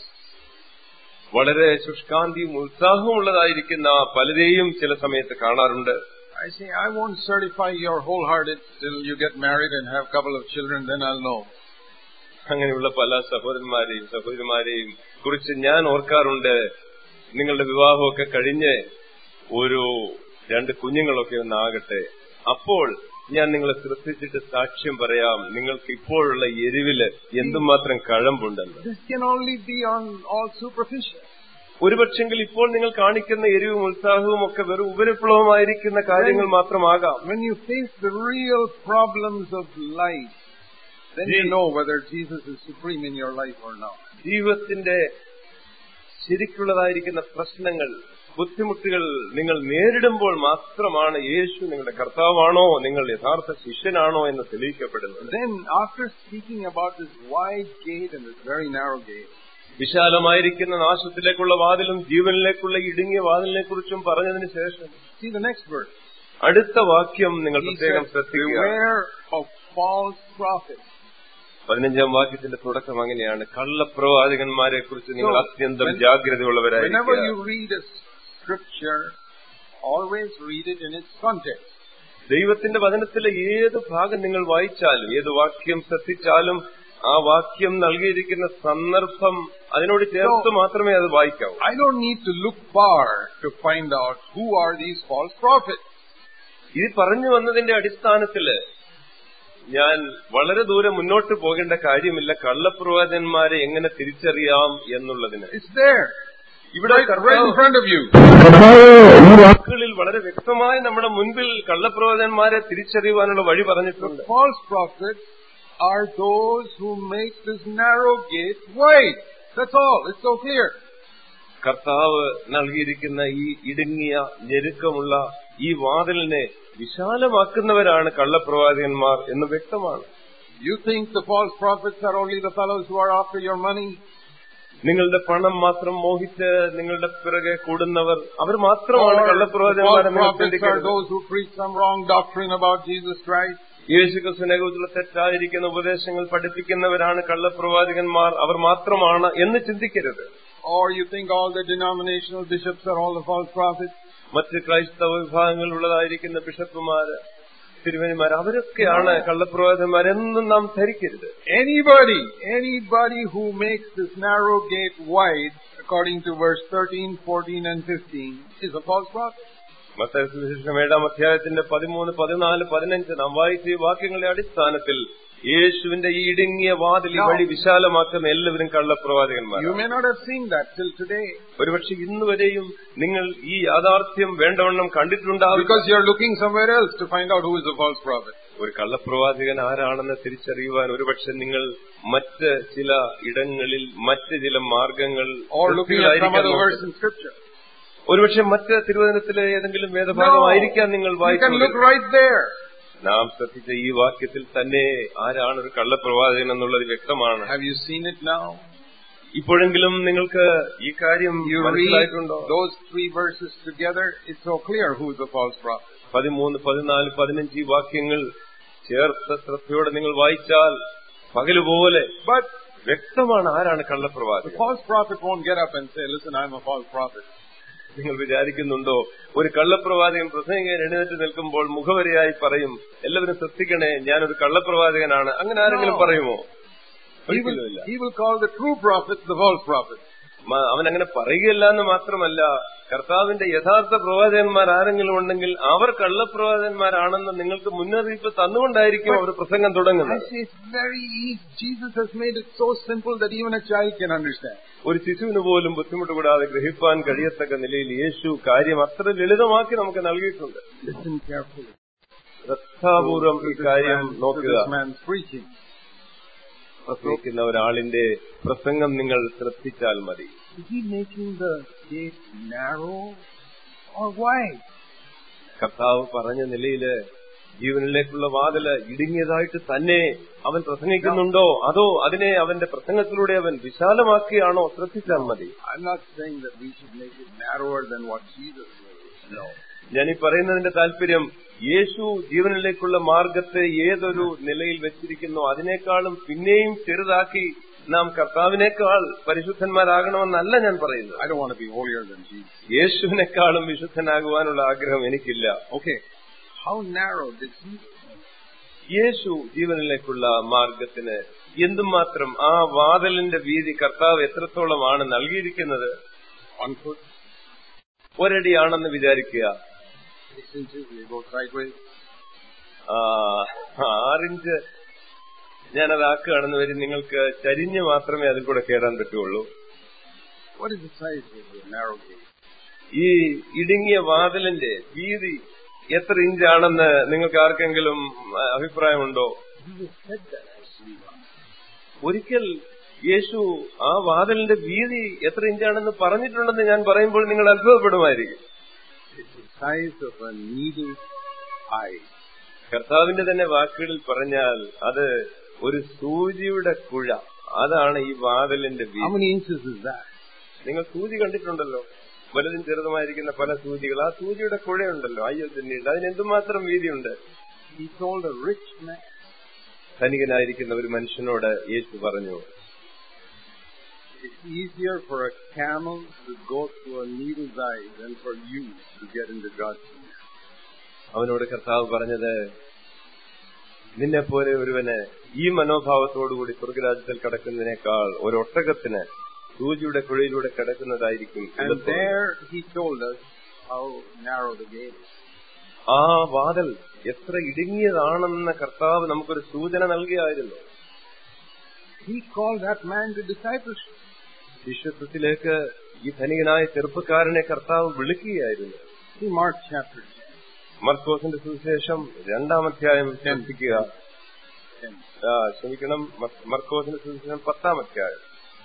വളരെ ശുഷ്കാന്തിയും ഉത്സാഹവും ഉള്ളതായിരിക്കുന്ന പലരെയും ചില സമയത്ത് കാണാറുണ്ട് I say, I won't certify you're wholehearted till you get married and have a couple of children, then I'll know. അങ്ങനെയുള്ള പല സഹോദരന്മാരെയും സഹോദരിമാരെയും കുറിച്ച് ഞാൻ ഓർക്കാറുണ്ട് നിങ്ങളുടെ വിവാഹമൊക്കെ കഴിഞ്ഞ് ഒരു രണ്ട് കുഞ്ഞുങ്ങളൊക്കെ ഒന്നാകട്ടെ അപ്പോൾ ഞാൻ നിങ്ങളെ ശ്രദ്ധിച്ചിട്ട് സാക്ഷ്യം പറയാം നിങ്ങൾക്ക് ഇപ്പോഴുള്ള എരിവില് എന്തുമാത്രം കഴമ്പുണ്ടെന്ന് This can only be on all superficial. ഒരുപക്ഷെങ്കിൽ ഇപ്പോൾ നിങ്ങൾ കാണിക്കുന്ന എരിവും ഉത്സാഹവും ഒക്കെ വെറും ഉപരിപ്ലവമായിരിക്കുന്ന കാര്യങ്ങൾ മാത്രമാകാം When you face the real problems of life, then you Je- know whether Jesus is supreme in your life or not. ജീവിതത്തിന്റെ ശരിക്കുള്ളതായിരിക്കുന്ന പ്രശ്നങ്ങൾ ബുദ്ധിമുട്ടുകൾ നിങ്ങൾ നേരിടുമ്പോൾ മാത്രമാണ് യേശു നിങ്ങളുടെ കർത്താവാണോ നിങ്ങൾ യഥാർത്ഥ ശിഷ്യനാണോ എന്ന് തെളിയിക്കപ്പെടുന്നത് Then, after speaking about this wide gate and this very narrow gate, വിശാലമായിരിക്കുന്ന നാശത്തിലേക്കുള്ള വാതിലും ജീവനിലേക്കുള്ള ഇടുങ്ങിയ വാതിലിനെ കുറിച്ചും പറഞ്ഞതിന് ശേഷം see the next verse. അടുത്ത വാക്യം നിങ്ങൾ He പ്രത്യേകം says, ശ്രദ്ധിക്കുക Beware of false prophets. പതിനഞ്ചാം വാക്യത്തിന്റെ തുടക്കം അങ്ങനെയാണ് കള്ളപ്രവാചകന്മാരെ കുറിച്ച് നിങ്ങൾ So, അത്യന്തം when- ജാഗ്രതയുള്ളവരായിരിക്കും Whenever you read a scripture, always read it in its context. ദൈവത്തിന്റെ വചനത്തിലെ ഏത് ഭാഗം നിങ്ങൾ വായിച്ചാലും ഏത് വാക്യം ശ്രദ്ധിച്ചാലും ആ വാക്യം നൽകിയിരിക്കുന്ന സന്ദർഭം അതിനോട് ചേർത്ത് മാത്രമേ അത് വായിക്കാവൂ I don't need to look far to find out who are these false prophets. ഇത് പറഞ്ഞു വന്നതിന്റെ അടിസ്ഥാനത്തില് ഞാൻ വളരെ ദൂരെ മുന്നോട്ട് പോകേണ്ട കാര്യമില്ല കള്ളപ്രവാചകന്മാരെ എങ്ങനെ തിരിച്ചറിയാം എന്നുള്ളതിന് It's there. ഇവിടെ Right, right in കർത്താവ് front of you. ഈ വാക്കുകളിൽ വളരെ വ്യക്തമായി നമ്മുടെ മുൻപിൽ കള്ളപ്രവാചകന്മാരെ തിരിച്ചറിയുവാനുള്ള വഴി പറഞ്ഞിട്ടുണ്ട് The false prophets are those who make this narrow gate wide. That's all. It's so clear. കർത്താവ് നൽകിയിരിക്കുന്ന ഈ ഇടുങ്ങിയ ഞെരുക്കമുള്ള ഈ വാതിലിനെ വിശാലമാക്കുന്നവരാണ് കള്ളപ്രവാചകന്മാർ എന്ന് വ്യക്തമാണ് You think the false prophets are only the fellows who are after your money? നിങ്ങളുടെ പണം മാത്രം മോഹിച്ച് നിങ്ങളുടെ പിറകെ കൂടുന്നവർ അവർ Or മാത്രമാണ് the false കള്ളപ്രവാചകന്മാരെന്ന് നിങ്ങൾ prophets are ചിന്തിക്കരുത് those who preach some wrong doctrine about Jesus Christ? യേശുക്രിസ്തുവിനെ കുറിച്ചുള്ള തെറ്റായിരിക്കുന്ന ഉപദേശങ്ങൾ പഠിപ്പിക്കുന്നവരാണ് കള്ളപ്രവാചകന്മാർ അവർ മാത്രമാണ് എന്ന് ചിന്തിക്കരുത് Or you think all the denominational bishops are all the false prophets? മറ്റ് ക്രൈസ്തവ വിഭാഗങ്ങളിലുള്ളതായിരിക്കുന്ന ബിഷപ്പുമാര് തിരുവനിമാർ അവരൊക്കെയാണ് കള്ളപ്രവാചകന്മാരെന്നും നാം ധരിക്കരുത് Anybody, anybody who makes this narrow gate wide, according to verse 13, 14 and 15, is a false prophet. Mathai സുവിശേഷം ഏഴാം അധ്യായത്തിന്റെ പതിമൂന്ന് പതിനാല് പതിനഞ്ച് നാം വായിച്ച ഈ വാക്യങ്ങളുടെ അടിസ്ഥാനത്തിൽ യേശുവിന്റെ ഈ ഇടുങ്ങിയ വാതിൽ ഈ വഴി വിശാലമാക്കുന്ന എല്ലാവരും കള്ളപ്രവാചകന്മാർ You may not have seen that till today ഒരുപക്ഷെ ഇന്ന് വരെയും നിങ്ങൾ ഈ യാഥാർത്ഥ്യം വേണ്ടവണ്ണം കണ്ടിട്ടുണ്ടാവില്ല because you're looking somewhere else to find out who is the false prophet. ഒരു കള്ളപ്രവാചകൻ ആരാണെന്ന് തിരിച്ചറിയുവാൻ ഒരുപക്ഷെ നിങ്ങൾ മറ്റ് ചില ഇടങ്ങളിൽ മറ്റ് ചില മാർഗങ്ങൾ Or looking at some other നോക്കുന്നത്. verse in scripture. ഒരുപക്ഷെ മറ്റ് തിരുവചനത്തിലെ ഏതെങ്കിലും വേദഭാഗമായിരിക്കാം നിങ്ങൾ You can look വായിക്കുന്നത് right there. നാം ശ്രദ്ധിച്ച ഈ വാക്യത്തിൽ തന്നെ ആരാണ് ഒരു കള്ളപ്രവാചകൻ എന്നുള്ളത് വ്യക്തമാണ് Have you seen it now? ഇപ്പോഴെങ്കിലും നിങ്ങൾക്ക് ഈ കാര്യം You read മനസ്സിലായിട്ടുണ്ടോ those three verses together, it's so clear who is the false prophet. പതിമൂന്ന് പതിനാല് പതിനഞ്ച് ഈ വാക്യങ്ങൾ ചേർത്ത് ശ്രദ്ധയോടെ നിങ്ങൾ വായിച്ചാൽ പകലുപോലെ But വ്യക്തമാണ് ആരാണ് the കള്ളപ്രവാചകൻ false prophet won't get up and say, listen, I'm a false prophet. നിങ്ങൾ വിചാരിക്കുന്നുണ്ടോ ഒരു കള്ളപ്രവാചകൻ പ്രസംഗിക്കാൻ എഴുന്നേറ്റ് നിൽക്കുമ്പോൾ മുഖവരിയായി പറയും എല്ലാവരും ശ്രദ്ധിക്കണേ ഞാനൊരു കള്ളപ്രവാചകനാണ് അങ്ങനെ ആരെങ്കിലും No. പറയുമോ He will, ഒരിക്കലുമില്ല he will call the true prophet the false prophet. മ- അവൻ അങ്ങനെ പറയുകയല്ല എന്ന് മാത്രമല്ല കർത്താവിന്റെ യഥാർത്ഥ പ്രവാചകന്മാർ ആരെങ്കിലും ഉണ്ടെങ്കിൽ അവർ കള്ളപ്രവാചകന്മാരാണെന്ന് നിങ്ങൾക്ക് മുന്നറിയിപ്പ് തന്നുകൊണ്ടായിരിക്കും അവർ പ്രസംഗം I തുടങ്ങുന്നത് say it's very easy. Jesus has made it so simple that even a child can understand. ഒരു ശിശുവിന് പോലും ബുദ്ധിമുട്ട് കൂടാതെ ഗ്രഹിപ്പാൻ കഴിയത്തക്ക നിലയിൽ യേശു കാര്യം അത്ര ലളിതമാക്കി നമുക്ക് നൽകിയിട്ടുണ്ട് Listen carefully. ശ്രദ്ധാപൂർവം ഈ To this കാര്യം man- to നോക്കുക this man's preaching. പ്രസംഗിക്കുന്ന ഒരാളിന്റെ പ്രസംഗം നിങ്ങൾ ശ്രദ്ധിച്ചാൽ മതി Is he making the gate narrow or wide? കർത്താവ് പറഞ്ഞ നിലയില് ജീവനിലേക്കുള്ള വാതില് ഇടുങ്ങിയതായിട്ട് തന്നെ അവൻ പ്രസംഗിക്കുന്നുണ്ടോ അതോ അതിനെ അവന്റെ പ്രസംഗത്തിലൂടെ അവൻ വിശാലമാക്കിയാണോ ശ്രദ്ധിച്ചാൽ മതി I'm not saying that we should make it narrower than what Jesus did. No. ഞാൻ ഈ പറയുന്നതിന്റെ താല്പര്യം യേശു ജീവനിലേക്കുള്ള മാർഗത്തെ ഏതൊരു നിലയിൽ വെച്ചിരിക്കുന്നു അതിനേക്കാളും പിന്നെയും ചെറുതാക്കി നാം കർത്താവിനേക്കാൾ പരിശുദ്ധന്മാരാകണമെന്നല്ല ഞാൻ പറയുന്നത് I don't want to be holier than Jesus. യേശുവിനേക്കാളും വിശുദ്ധനാകുവാനുള്ള ആഗ്രഹം എനിക്കില്ല Okay. How narrow did he? യേശു ജീവനിലേക്കുള്ള മാർഗത്തിന് എന്തുമാത്രം ആ വാതിലിന്റെ വീതി കർത്താവ് എത്രത്തോളമാണ് നൽകിയിരിക്കുന്നത് One foot, ഒരടിയാണെന്ന് വിചാരിക്കുക six inches, we go sideways. ആ, ആറിഞ്ച് ഞാനത് ആക്കുകയാണെന്ന് വരും നിങ്ങൾക്ക് ചരിഞ്ഞ് മാത്രമേ അതിൽ കൂടെ കയറാൻ പറ്റുള്ളൂ What is the size of the narrow gate? ഈ ഇടുങ്ങിയ വാതിലിന്റെ വീതി എത്ര ഇഞ്ചാണെന്ന് നിങ്ങൾക്ക് ആർക്കെങ്കിലും ആ, അഭിപ്രായമുണ്ടോ Jesus said that. I see. ഒരിക്കൽ യേശു ആ വാതിലിന്റെ വീതി എത്ര ഇഞ്ചാണെന്ന് പറഞ്ഞിട്ടുണ്ടെന്ന് ഞാൻ പറയുമ്പോൾ നിങ്ങൾ അത്ഭുതപ്പെടുമായിരിക്കും It's the size of a needle's eye. കർത്താവിന്റെ തന്നെ വാക്കുകളിൽ പറഞ്ഞാൽ അത് ഒരു സൂചിയുടെ കുഴ അതാണ് ഈ വാതിലിന്റെ How വീതി many inches is that? നിങ്ങൾ സൂചി കണ്ടിട്ടുണ്ടല്ലോ വലുതും ചെറുതുമായിരിക്കുന്ന പല സൂചികൾ ആ സൂചിയുടെ കുഴയുണ്ടല്ലോ അയ്യോ പിന്നീട് അതിന് എന്തുമാത്രം വീതിയുണ്ട് He told a rich man, ധനികനായിരിക്കുന്ന ഒരു മനുഷ്യനോട് യേശു പറഞ്ഞു it's easier for a camel to go through a needle's eye than for you to get into God's kingdom. അവനോട് കർത്താവ് പറഞ്ഞത് നിന്നെ പോലെ ഒരുവന് ഈ മനോഭാവത്തോടുകൂടി സ്വർഗരാജ്യത്തിൽ കടക്കുന്നതിനേക്കാൾ ഒരു ഒട്ടകത്തിന് സൂചിയുടെ കുഴയിലൂടെ കിടക്കുന്നതായിരിക്കും And എളുപ്പം. there he told us how narrow the gate is. ആ വാതിൽ എത്ര ഇടുങ്ങിയതാണെന്ന കർത്താവ് നമുക്കൊരു സൂചന നൽകിയായിരുന്നു He called that man to discipleship. ശിഷ്യത്വത്തിലേക്ക് ഈ ധനികനായ ചെറുപ്പക്കാരനെ കർത്താവ് വിളിക്കുകയായിരുന്നു See Mark chapter 10. മർക്കോസിന്റെ സുവിശേഷം രണ്ടാമധ്യായം ശ്രദ്ധിക്കുക 10. ആ, ക്ഷമിക്കണം മർ- മർക്കോസിന്റെ സുവിശേഷം പത്താമധ്യായം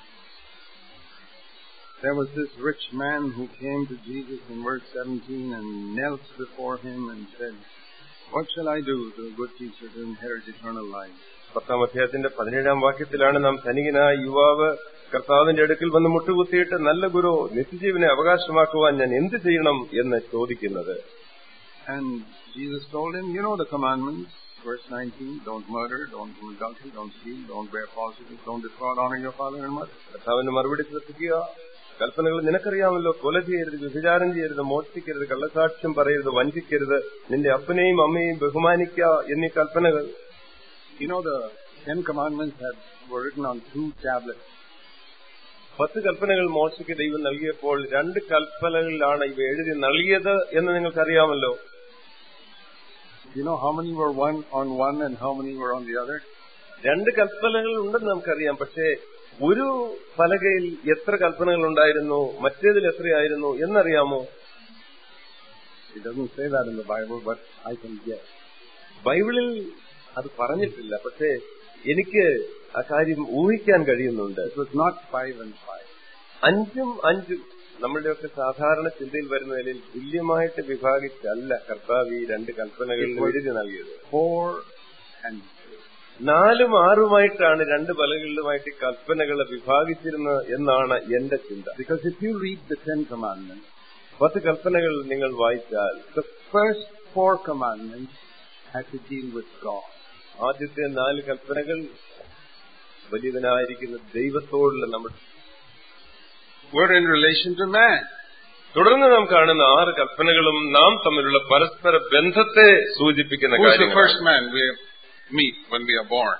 There was this rich man who came to Jesus in verse 17 and knelt before him and said, What shall I do to a good teacher to inherit eternal life? പത്താം അധ്യായത്തിന്റെ പതിനേഴാം വാക്യത്തിലാണ് നാം ധനികനായ യുവാവ് കർത്താവിന്റെ അടുക്കൽ വന്ന് മുട്ടുകുത്തിയിട്ട് നല്ല ഗുരു നിത്യജീവനെ അവകാശമാക്കുവാൻ ഞാൻ എന്ത് ചെയ്യണം എന്ന് ചോദിക്കുന്നത് And Jesus told him, You know the commandments. Verse 19, don't murder, don't do adultery, don't steal, don't bear false witness, don't defraud, honor your father and mother. കർത്താവിന്റെ മറുപടി ശ്രദ്ധിക്കുക കൽപ്പനകൾ നിനക്കറിയാമല്ലോ കൊല ചെയ്യരുത് വ്യഭിചാരം ചെയ്യരുത് മോഷ്ടിക്കരുത് കള്ളസാക്ഷ്യം പറയരുത് വഞ്ചിക്കരുത് നിന്റെ അപ്പനെയും അമ്മയെയും ബഹുമാനിക്കുക എന്നീ കൽപ്പനകൾ You know the Ten Commandments had, were written on two tablets. പത്ത് കൽപ്പനകൾ മോശയ്ക്ക് ദൈവം നൽകിയപ്പോൾ രണ്ട് കൽപ്പനകളിലാണ് ഇവ എഴുതി നൽകിയത് എന്ന് നിങ്ങൾക്കറിയാമല്ലോ You know how many were one on one and how many were on the other? രണ്ട് കൽപ്പനകൾ ഉണ്ടെന്ന് നമുക്കറിയാം പക്ഷേ ഒരു പലകയിൽ എത്ര കൽപ്പനകൾ ഉണ്ടായിരുന്നു മറ്റേതിൽ എത്രയായിരുന്നു എന്നറിയാമോ It doesn't say that in the Bible, but I can guess. ബൈബിളിൽ അത് പറഞ്ഞിട്ടില്ല പക്ഷേ എനിക്ക് ആ കാര്യം ഊഹിക്കാൻ കഴിയുന്നുണ്ട് It was not five and five. അഞ്ചും അഞ്ചും നമ്മളുടെയൊക്കെ സാധാരണ ചിന്തയിൽ വരുന്ന നിലയിൽ തുല്യമായിട്ട് വിഭാഗിച്ചല്ല കർത്താവ് ഈ രണ്ട് കൽപ്പനകളിൽ എഴുതി നൽകിയത് Four and two. നാലും ആറുമായിട്ടാണ് രണ്ട് പലകളിലുമായിട്ട് ഈ കൽപ്പനകളെ വിഭാഗിച്ചിരുന്നത് എന്നാണ് എന്റെ ചിന്ത Because if you read the Ten Commandments, പത്ത് കൽപ്പനകൾ നിങ്ങൾ വായിച്ചാൽ the first four commandments had to deal with God. ആദ്യത്തെ നാല് കൽപ്പനകൾ വലിയവനായിരിക്കുന്ന ദൈവത്തോടുള്ള നമ്മുടെ We're in relation to man. തുടർന്ന് നാം കാണുന്ന ആറ് കൽപ്പനകളും നാം തമ്മിലുള്ള പരസ്പര ബന്ധത്തെ സൂചിപ്പിക്കുന്ന Who's the കാര്യങ്ങളാണ് first man we meet when we are born?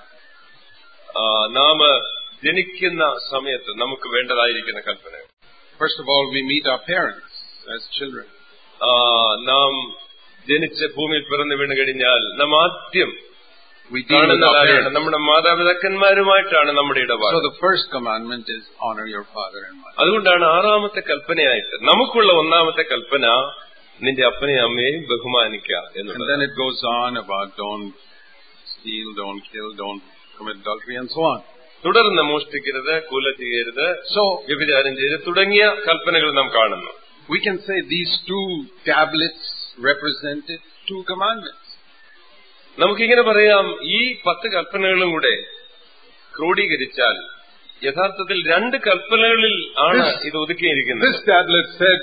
ആ, നാം ജനിക്കുന്ന സമയത്ത് നമുക്ക് വേണ്ടതായിരിക്കുന്ന കൽപ്പന First of all, we meet our parents as children. ആ, നാം ജനിച്ച് ഭൂമിയിൽ പിറന്നു വീണ് കഴിഞ്ഞാൽ നാം ആദ്യം We deal with കാണുന്ന our കാര്യമാണ് parents. നമ്മുടെ മാതാപിതാക്കന്മാരുമായിട്ടാണ് നമ്മുടെ So ഇടപാട് the first commandment is honor your father and mother. അതുകൊണ്ടാണ് ആറാമത്തെ കൽപ്പനയായിട്ട് നമുക്കുള്ള ഒന്നാമത്തെ കൽപ്പന നിന്റെ അപ്പനെയും അമ്മയെയും ബഹുമാനിക്കുക And എന്നുള്ളത് then it goes on about don't steal, don't kill, don't commit adultery and so on. തുടർന്ന് മോഷ്ടിക്കരുത് കൊല ചെയ്യരുത് So വ്യഭിചാരം ചെയ്യരുത് തുടങ്ങിയ കൽപ്പനകൾ നാം കാണുന്നു we can say these two tablets represented two commandments. നമുക്കിങ്ങനെ പറയാം ഈ പത്ത് കൽപ്പനകളും കൂടെ ക്രോഡീകരിച്ചാൽ യഥാർത്ഥത്തിൽ രണ്ട് കൽപ്പനകളിൽ ആണ് This- ഇത് ഒതുക്കിയിരിക്കുന്നത് This tablet said,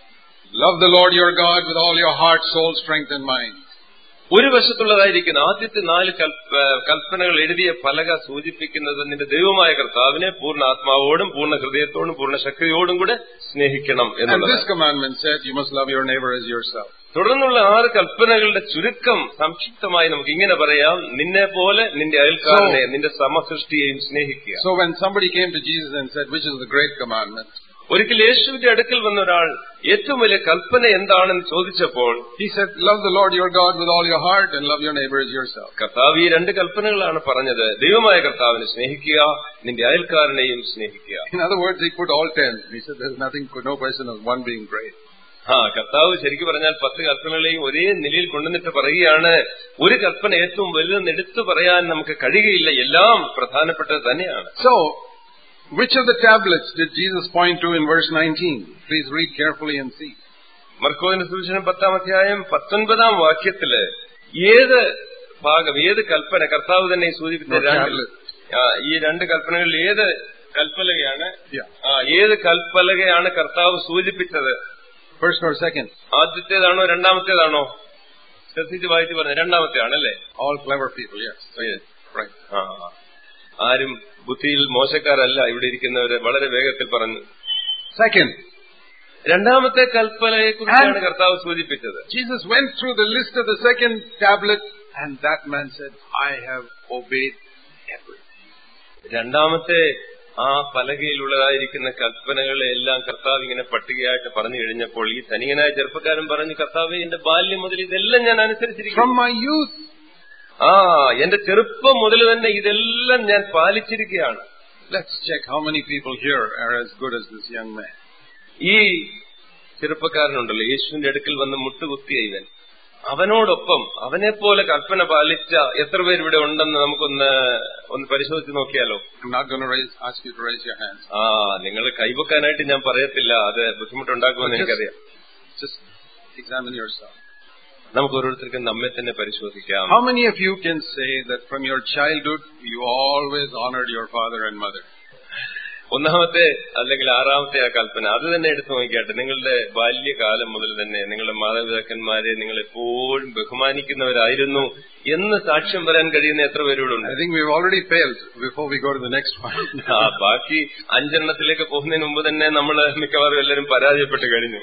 love the Lord your God with all your heart, soul, strength and mind. ഒരു വശത്തുള്ളതായിരിക്കുന്ന ആദ്യത്തെ നാല് കൽപ്പ- കൽപ്പനകൾ എഴുതിയ പലക സൂചിപ്പിക്കുന്നത് നിന്റെ ദൈവമായ കർത്താവിനെ പൂർണ്ണ ആത്മാവോടും പൂർണ്ണ ഹൃദയത്തോടും പൂർണ്ണ ശക്തിയോടും കൂടെ സ്നേഹിക്കണം And എന്നുള്ളത് this commandment said, you must love your neighbor as yourself. തുടർന്നുള്ള ആറ് കൽപ്പനകളുടെ ചുരുക്കം സംക്ഷിപ്തമായി നമുക്ക് ഇങ്ങനെ പറയാം നിന്നെ പോലെ നിന്റെ അയൽക്കാരനെ നിന്റെ സമസൃഷ്ടിയെയും സ്നേഹിക്കുക So when somebody came to Jesus and said, which is the great commandment? ഒരിക്കൽ യേശുവിന്റെ അടുക്കൽ വന്ന ഒരാൾ ഏറ്റവും വലിയ കൽപ്പന എന്താണെന്ന് ചോദിച്ചപ്പോൾ He said, love the Lord your God with all your heart and love your neighbor as yourself. കർത്താവ് ഈ രണ്ട് കൽപ്പനകളാണ് പറഞ്ഞത് ദൈവമായ കർത്താവിനെ സ്നേഹിക്കുക നിന്റെ അയൽക്കാരനെയും സ്നേഹിക്കുക In other words, he put all ten. He said, there's nothing, no person of one being great. ആ കർത്താവ് ശരിക്കും പറഞ്ഞാൽ പത്ത് കൽപ്പനകളെയും ഒരേ നിലയിൽ കൊണ്ടുവന്നിട്ട് പറയുകയാണ് ഒരു കൽപ്പന ഏറ്റവും വലുതെന്ന് എടുത്തു പറയാൻ നമുക്ക് കഴിയുകയില്ല എല്ലാം പ്രധാനപ്പെട്ടത് തന്നെയാണ് So, which of the tablets did Jesus point to in verse 19? Please read carefully and see. മർക്കോവിന്റെ സുവിശേഷം പത്താം അധ്യായം പത്തൊൻപതാം വാക്യത്തില് ഏത് ഭാഗം ഏത് കൽപ്പന കർത്താവ് തന്നെ സൂചിപ്പിച്ച No, രണ്ട് tablet. ആ, ഈ രണ്ട് കൽപ്പനകളിൽ ഏത് കൽപ്പലകയാണ് Yeah. ആ, ഏത് കൽപ്പലകയാണ് കർത്താവ് സൂചിപ്പിച്ചത് First or second? ആദ്യത്തേതാണോ രണ്ടാമത്തേതാണോ ശ്രദ്ധിച്ച് വായിച്ച് പറഞ്ഞു രണ്ടാമത്തെയാണല്ലേ All clever people, yes. Yes. Right. ആ, ആരും ബുദ്ധിയിൽ മോശക്കാരല്ല ഇവിടെ ഇരിക്കുന്നവര് വളരെ വേഗത്തിൽ പറഞ്ഞു Second, രണ്ടാമത്തെ കൽപ്പനയെ കുറിച്ചാണ് And- കർത്താവ് സൂചിപ്പിച്ചത് Jesus went through the list of the second tablet and that man said, I have obeyed everything. രണ്ടാമത്തെ ആ പലകയിലുള്ളതായിരിക്കുന്ന കൽപ്പനകളെ എല്ലാം കർത്താവ് ഇങ്ങനെ പട്ടികയായിട്ട് പറഞ്ഞു കഴിഞ്ഞപ്പോൾ ഈ തനിയനായ ചെറുപ്പക്കാരൻ പറഞ്ഞു കർത്താവ് എന്റെ ബാല്യം മുതൽ ഇതെല്ലാം ഞാൻ അനുസരിച്ചിരിക്കുന്നു From my youth, ആ എന്റെ ചെറുപ്പം മുതൽ തന്നെ ഇതെല്ലാം ഞാൻ പാലിച്ചിരിക്കുകയാണ് let's check how many people here are as good as this young man. ഈ ചെറുപ്പക്കാരനുണ്ടല്ലോ യേശുവിന്റെ അടുക്കൽ വന്ന് മുട്ടുകുത്തിയ ഇവൻ അവനോടൊപ്പം അവനെ പോലെ കൽപ്പന പാലിച്ച എത്ര പേര് ഇവിടെ ഉണ്ടെന്ന് നമുക്കൊന്ന് ഒന്ന് പരിശോധിച്ച് നോക്കിയാലോ I'm not going to raise, ask you to raise your hands. ആ നിങ്ങൾ കൈവക്കാനായിട്ട് ഞാൻ പറയത്തില്ല അത് ബുദ്ധിമുട്ടുണ്ടാക്കുമെന്ന് എനിക്കറിയാം Just examine yourself. നമുക്ക് ഓരോരുത്തർക്കും നമ്മെ തന്നെ പരിശോധിക്കാം How many of you can say that from your childhood you always honored your father and mother? ഒന്നാമത്തെ അല്ലെങ്കിൽ ആറാമത്തെ ആ കൽപ്പന അത് തന്നെ എടുത്തു നോക്കിയാട്ടെ നിങ്ങളുടെ ബാല്യകാലം മുതൽ തന്നെ നിങ്ങളുടെ മാതാപിതാക്കന്മാരെ നിങ്ങൾ എപ്പോഴും ബഹുമാനിക്കുന്നവരായിരുന്നു എന്ന് സാക്ഷ്യം വരാൻ കഴിയുന്ന എത്ര പേരോടുണ്ട് I think we've already failed before we go to the next one. ആ ബാക്കി അഞ്ചെണ്ണത്തിലേക്ക് പോകുന്നതിന് മുമ്പ് തന്നെ നമ്മൾ മിക്കവാറും എല്ലാവരും പരാജയപ്പെട്ട് കഴിഞ്ഞു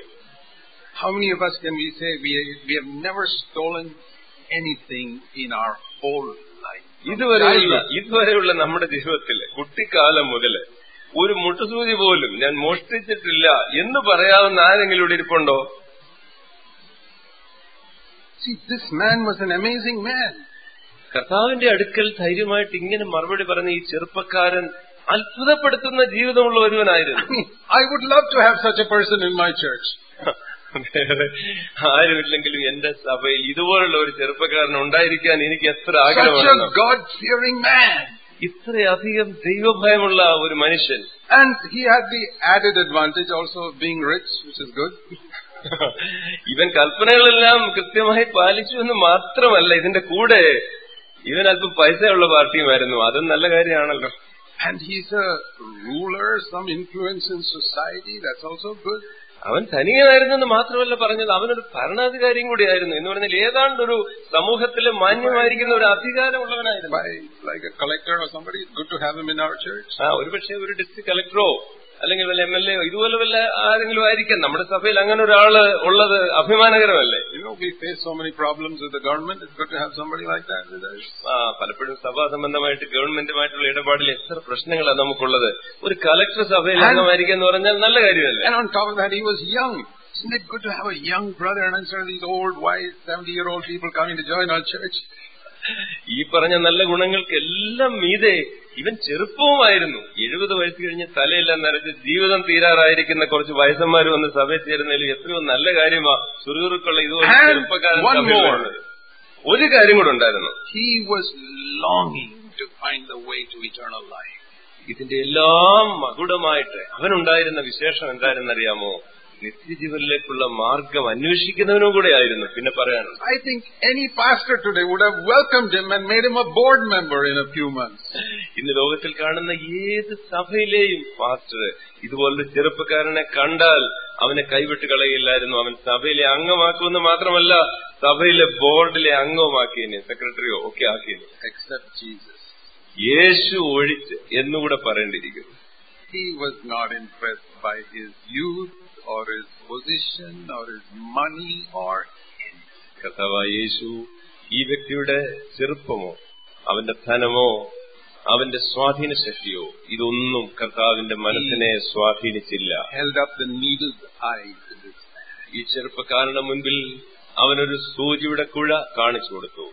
How many of us can we say we, we have never stolen anything in our whole life? From ഇതുവരെയുള്ള childhood. ഇതുവരെയുള്ള നമ്മുടെ ജീവിതത്തിൽ കുട്ടിക്കാലം മുതൽ ഒരു മുട്ടുസൂചി പോലും ഞാൻ മോഷ്ടിച്ചിട്ടില്ല എന്ന് പറയാവുന്ന ആരെങ്കിലും ഇവിടെ ഇരിപ്പുണ്ടോ See, this man was an amazing man. കർത്താവിന്റെ അടുക്കൽ ധൈര്യമായിട്ട് ഇങ്ങനെ മറുപടി പറഞ്ഞ ഈ ചെറുപ്പക്കാരൻ അത്ഭുതപ്പെടുത്തുന്ന ജീവിതമുള്ള ഒരുവനായിരുന്നു I would love to have such a person in my church. വേറെ ആരുമില്ലെങ്കിലും എന്റെ സഭയിൽ ഇതുപോലുള്ള ഒരു ചെറുപ്പക്കാരൻ ഉണ്ടായിരിക്കാൻ എനിക്ക് എത്ര Such ആഗ്രഹമാണ് a God-fearing man. ഇത്രയധികം ദൈവഭയമുള്ള ഒരു മനുഷ്യൻ And he had the added advantage also of being rich, which is good. ഇവൻ കൽപ്പനകളെല്ലാം കൃത്യമായി പാലിച്ചു എന്ന് മാത്രമല്ല ഇതിന്റെ കൂടെ ഇവൻ അല്പം പൈസയുള്ള പാർട്ടിയുമായിരുന്നു അതും നല്ല കാര്യമാണല്ലോ And he's a ruler, some influence in society, that's also good. അവൻ ധനികനായിരുന്നെന്ന് മാത്രമല്ല പറഞ്ഞത് അവനൊരു ഭരണാധികാരിയും കൂടിയായിരുന്നു എന്ന് പറഞ്ഞാൽ ഏതാണ്ട് ഒരു സമൂഹത്തിലെ മാന്യമായിരിക്കുന്ന ഒരു അധികാരമുള്ളവനായിരുന്നു By like a collector or somebody, it's good to have him in our church. ആ ഒരുപക്ഷെ ഒരു ഡിസ്ട്രിക്ട് കളക്ടറോ അല്ലെങ്കിൽ വല്ല എം എൽ എയോ ഇതുപോലെ വല്ല ആരെങ്കിലും ആയിരിക്കാം നമ്മുടെ സഭയിൽ അങ്ങനെ ഒരാള് ഉള്ളത് അഭിമാനകരമല്ലേ You know, we face so many problems with the government, it's good to have somebody like that with us. ആ പലപ്പോഴും സഭാ സംബന്ധമായിട്ട് ഗവൺമെന്റുമായിട്ടുള്ള ഇടപാടിൽ എത്ര പ്രശ്നങ്ങളാണ് നമുക്കുള്ളത് ഒരു കലക്ടർ സഭയിൽ അംഗമായിരിക്കുക എന്ന് പറഞ്ഞാൽ നല്ല കാര്യമല്ലേ And on top of that, he was young. Isn't it good to have a young brother and instead of these old, wise, 70 year old people coming to join our church? ഈ പറഞ്ഞ നല്ല ഗുണങ്ങൾക്കെല്ലാം മീതെ ഇവൻ ചെറുപ്പവുമായിരുന്നു എഴുപത് വയസ്സ് കഴിഞ്ഞ് തലയെല്ലാം നരച്ച് ജീവിതം തീരാറായിരിക്കുന്ന കുറച്ച് വയസ്സന്മാർ വന്ന് സഭയിൽ ചേരുന്നതിൽ എത്രയോ നല്ല കാര്യമാ സുറുകുറുക്കുള്ള ഇതുപോലെ And ചെറുപ്പക്കാരൻ one സഭയിൽ more. വരുന്നത്. ഒരു കാര്യം കൂടെ ഉണ്ടായിരുന്നു He was longing to find the way to eternal life. ഇതിന്റെ എല്ലാം മകുടമായിട്ട് അവനുണ്ടായിരുന്ന വിശേഷം എന്തായിരുന്നറിയാമോ നിത്യജീവനിലേക്കുള്ള മാർഗം അന്വേഷിക്കുന്നവനും കൂടെ ആയിരുന്നു പിന്നെ പറയാനുള്ളത് I think any pastor today would have welcomed him and made him a board member in a few months. ഇന്ന് ലോകത്തിൽ കാണുന്ന ഏത് സഭയിലെയും പാസ്റ്റർ ഇതുപോലൊരു ചെറുപ്പക്കാരനെ കണ്ടാൽ അവനെ കൈവിട്ട് കളയില്ലായിരുന്നു അവൻ സഭയിലെ അംഗമാക്കുമെന്ന് മാത്രമല്ല സഭയിലെ ബോർഡിലെ അംഗവുമാക്കിയതിനെ സെക്രട്ടറിയോ ഒക്കെ ആക്കിയതിനെ Except Jesus. യേശു ഒഴിച്ച് എന്നുകൂടെ പറയേണ്ടിയിരിക്കുന്നു He was not impressed by his youth or his position or his money or കർത്താവായ യേശു ഈ വ്യക്തിയുടെ ചെറുപ്പമോ അവന്റെ ധനമോ അവന്റെ സ്വാധീന ശക്തിയോ ഇതൊന്നും കർത്താവിന്റെ മനസ്സിനെ സ്വാധീനിച്ചില്ല held up the needle's eye to this man. ഈ ചെറുപ്പക്കാരന്റെ മുൻപിൽ അവനൊരു സൂചിയുടെ കുഴ കാണിച്ചു കൊടുത്തു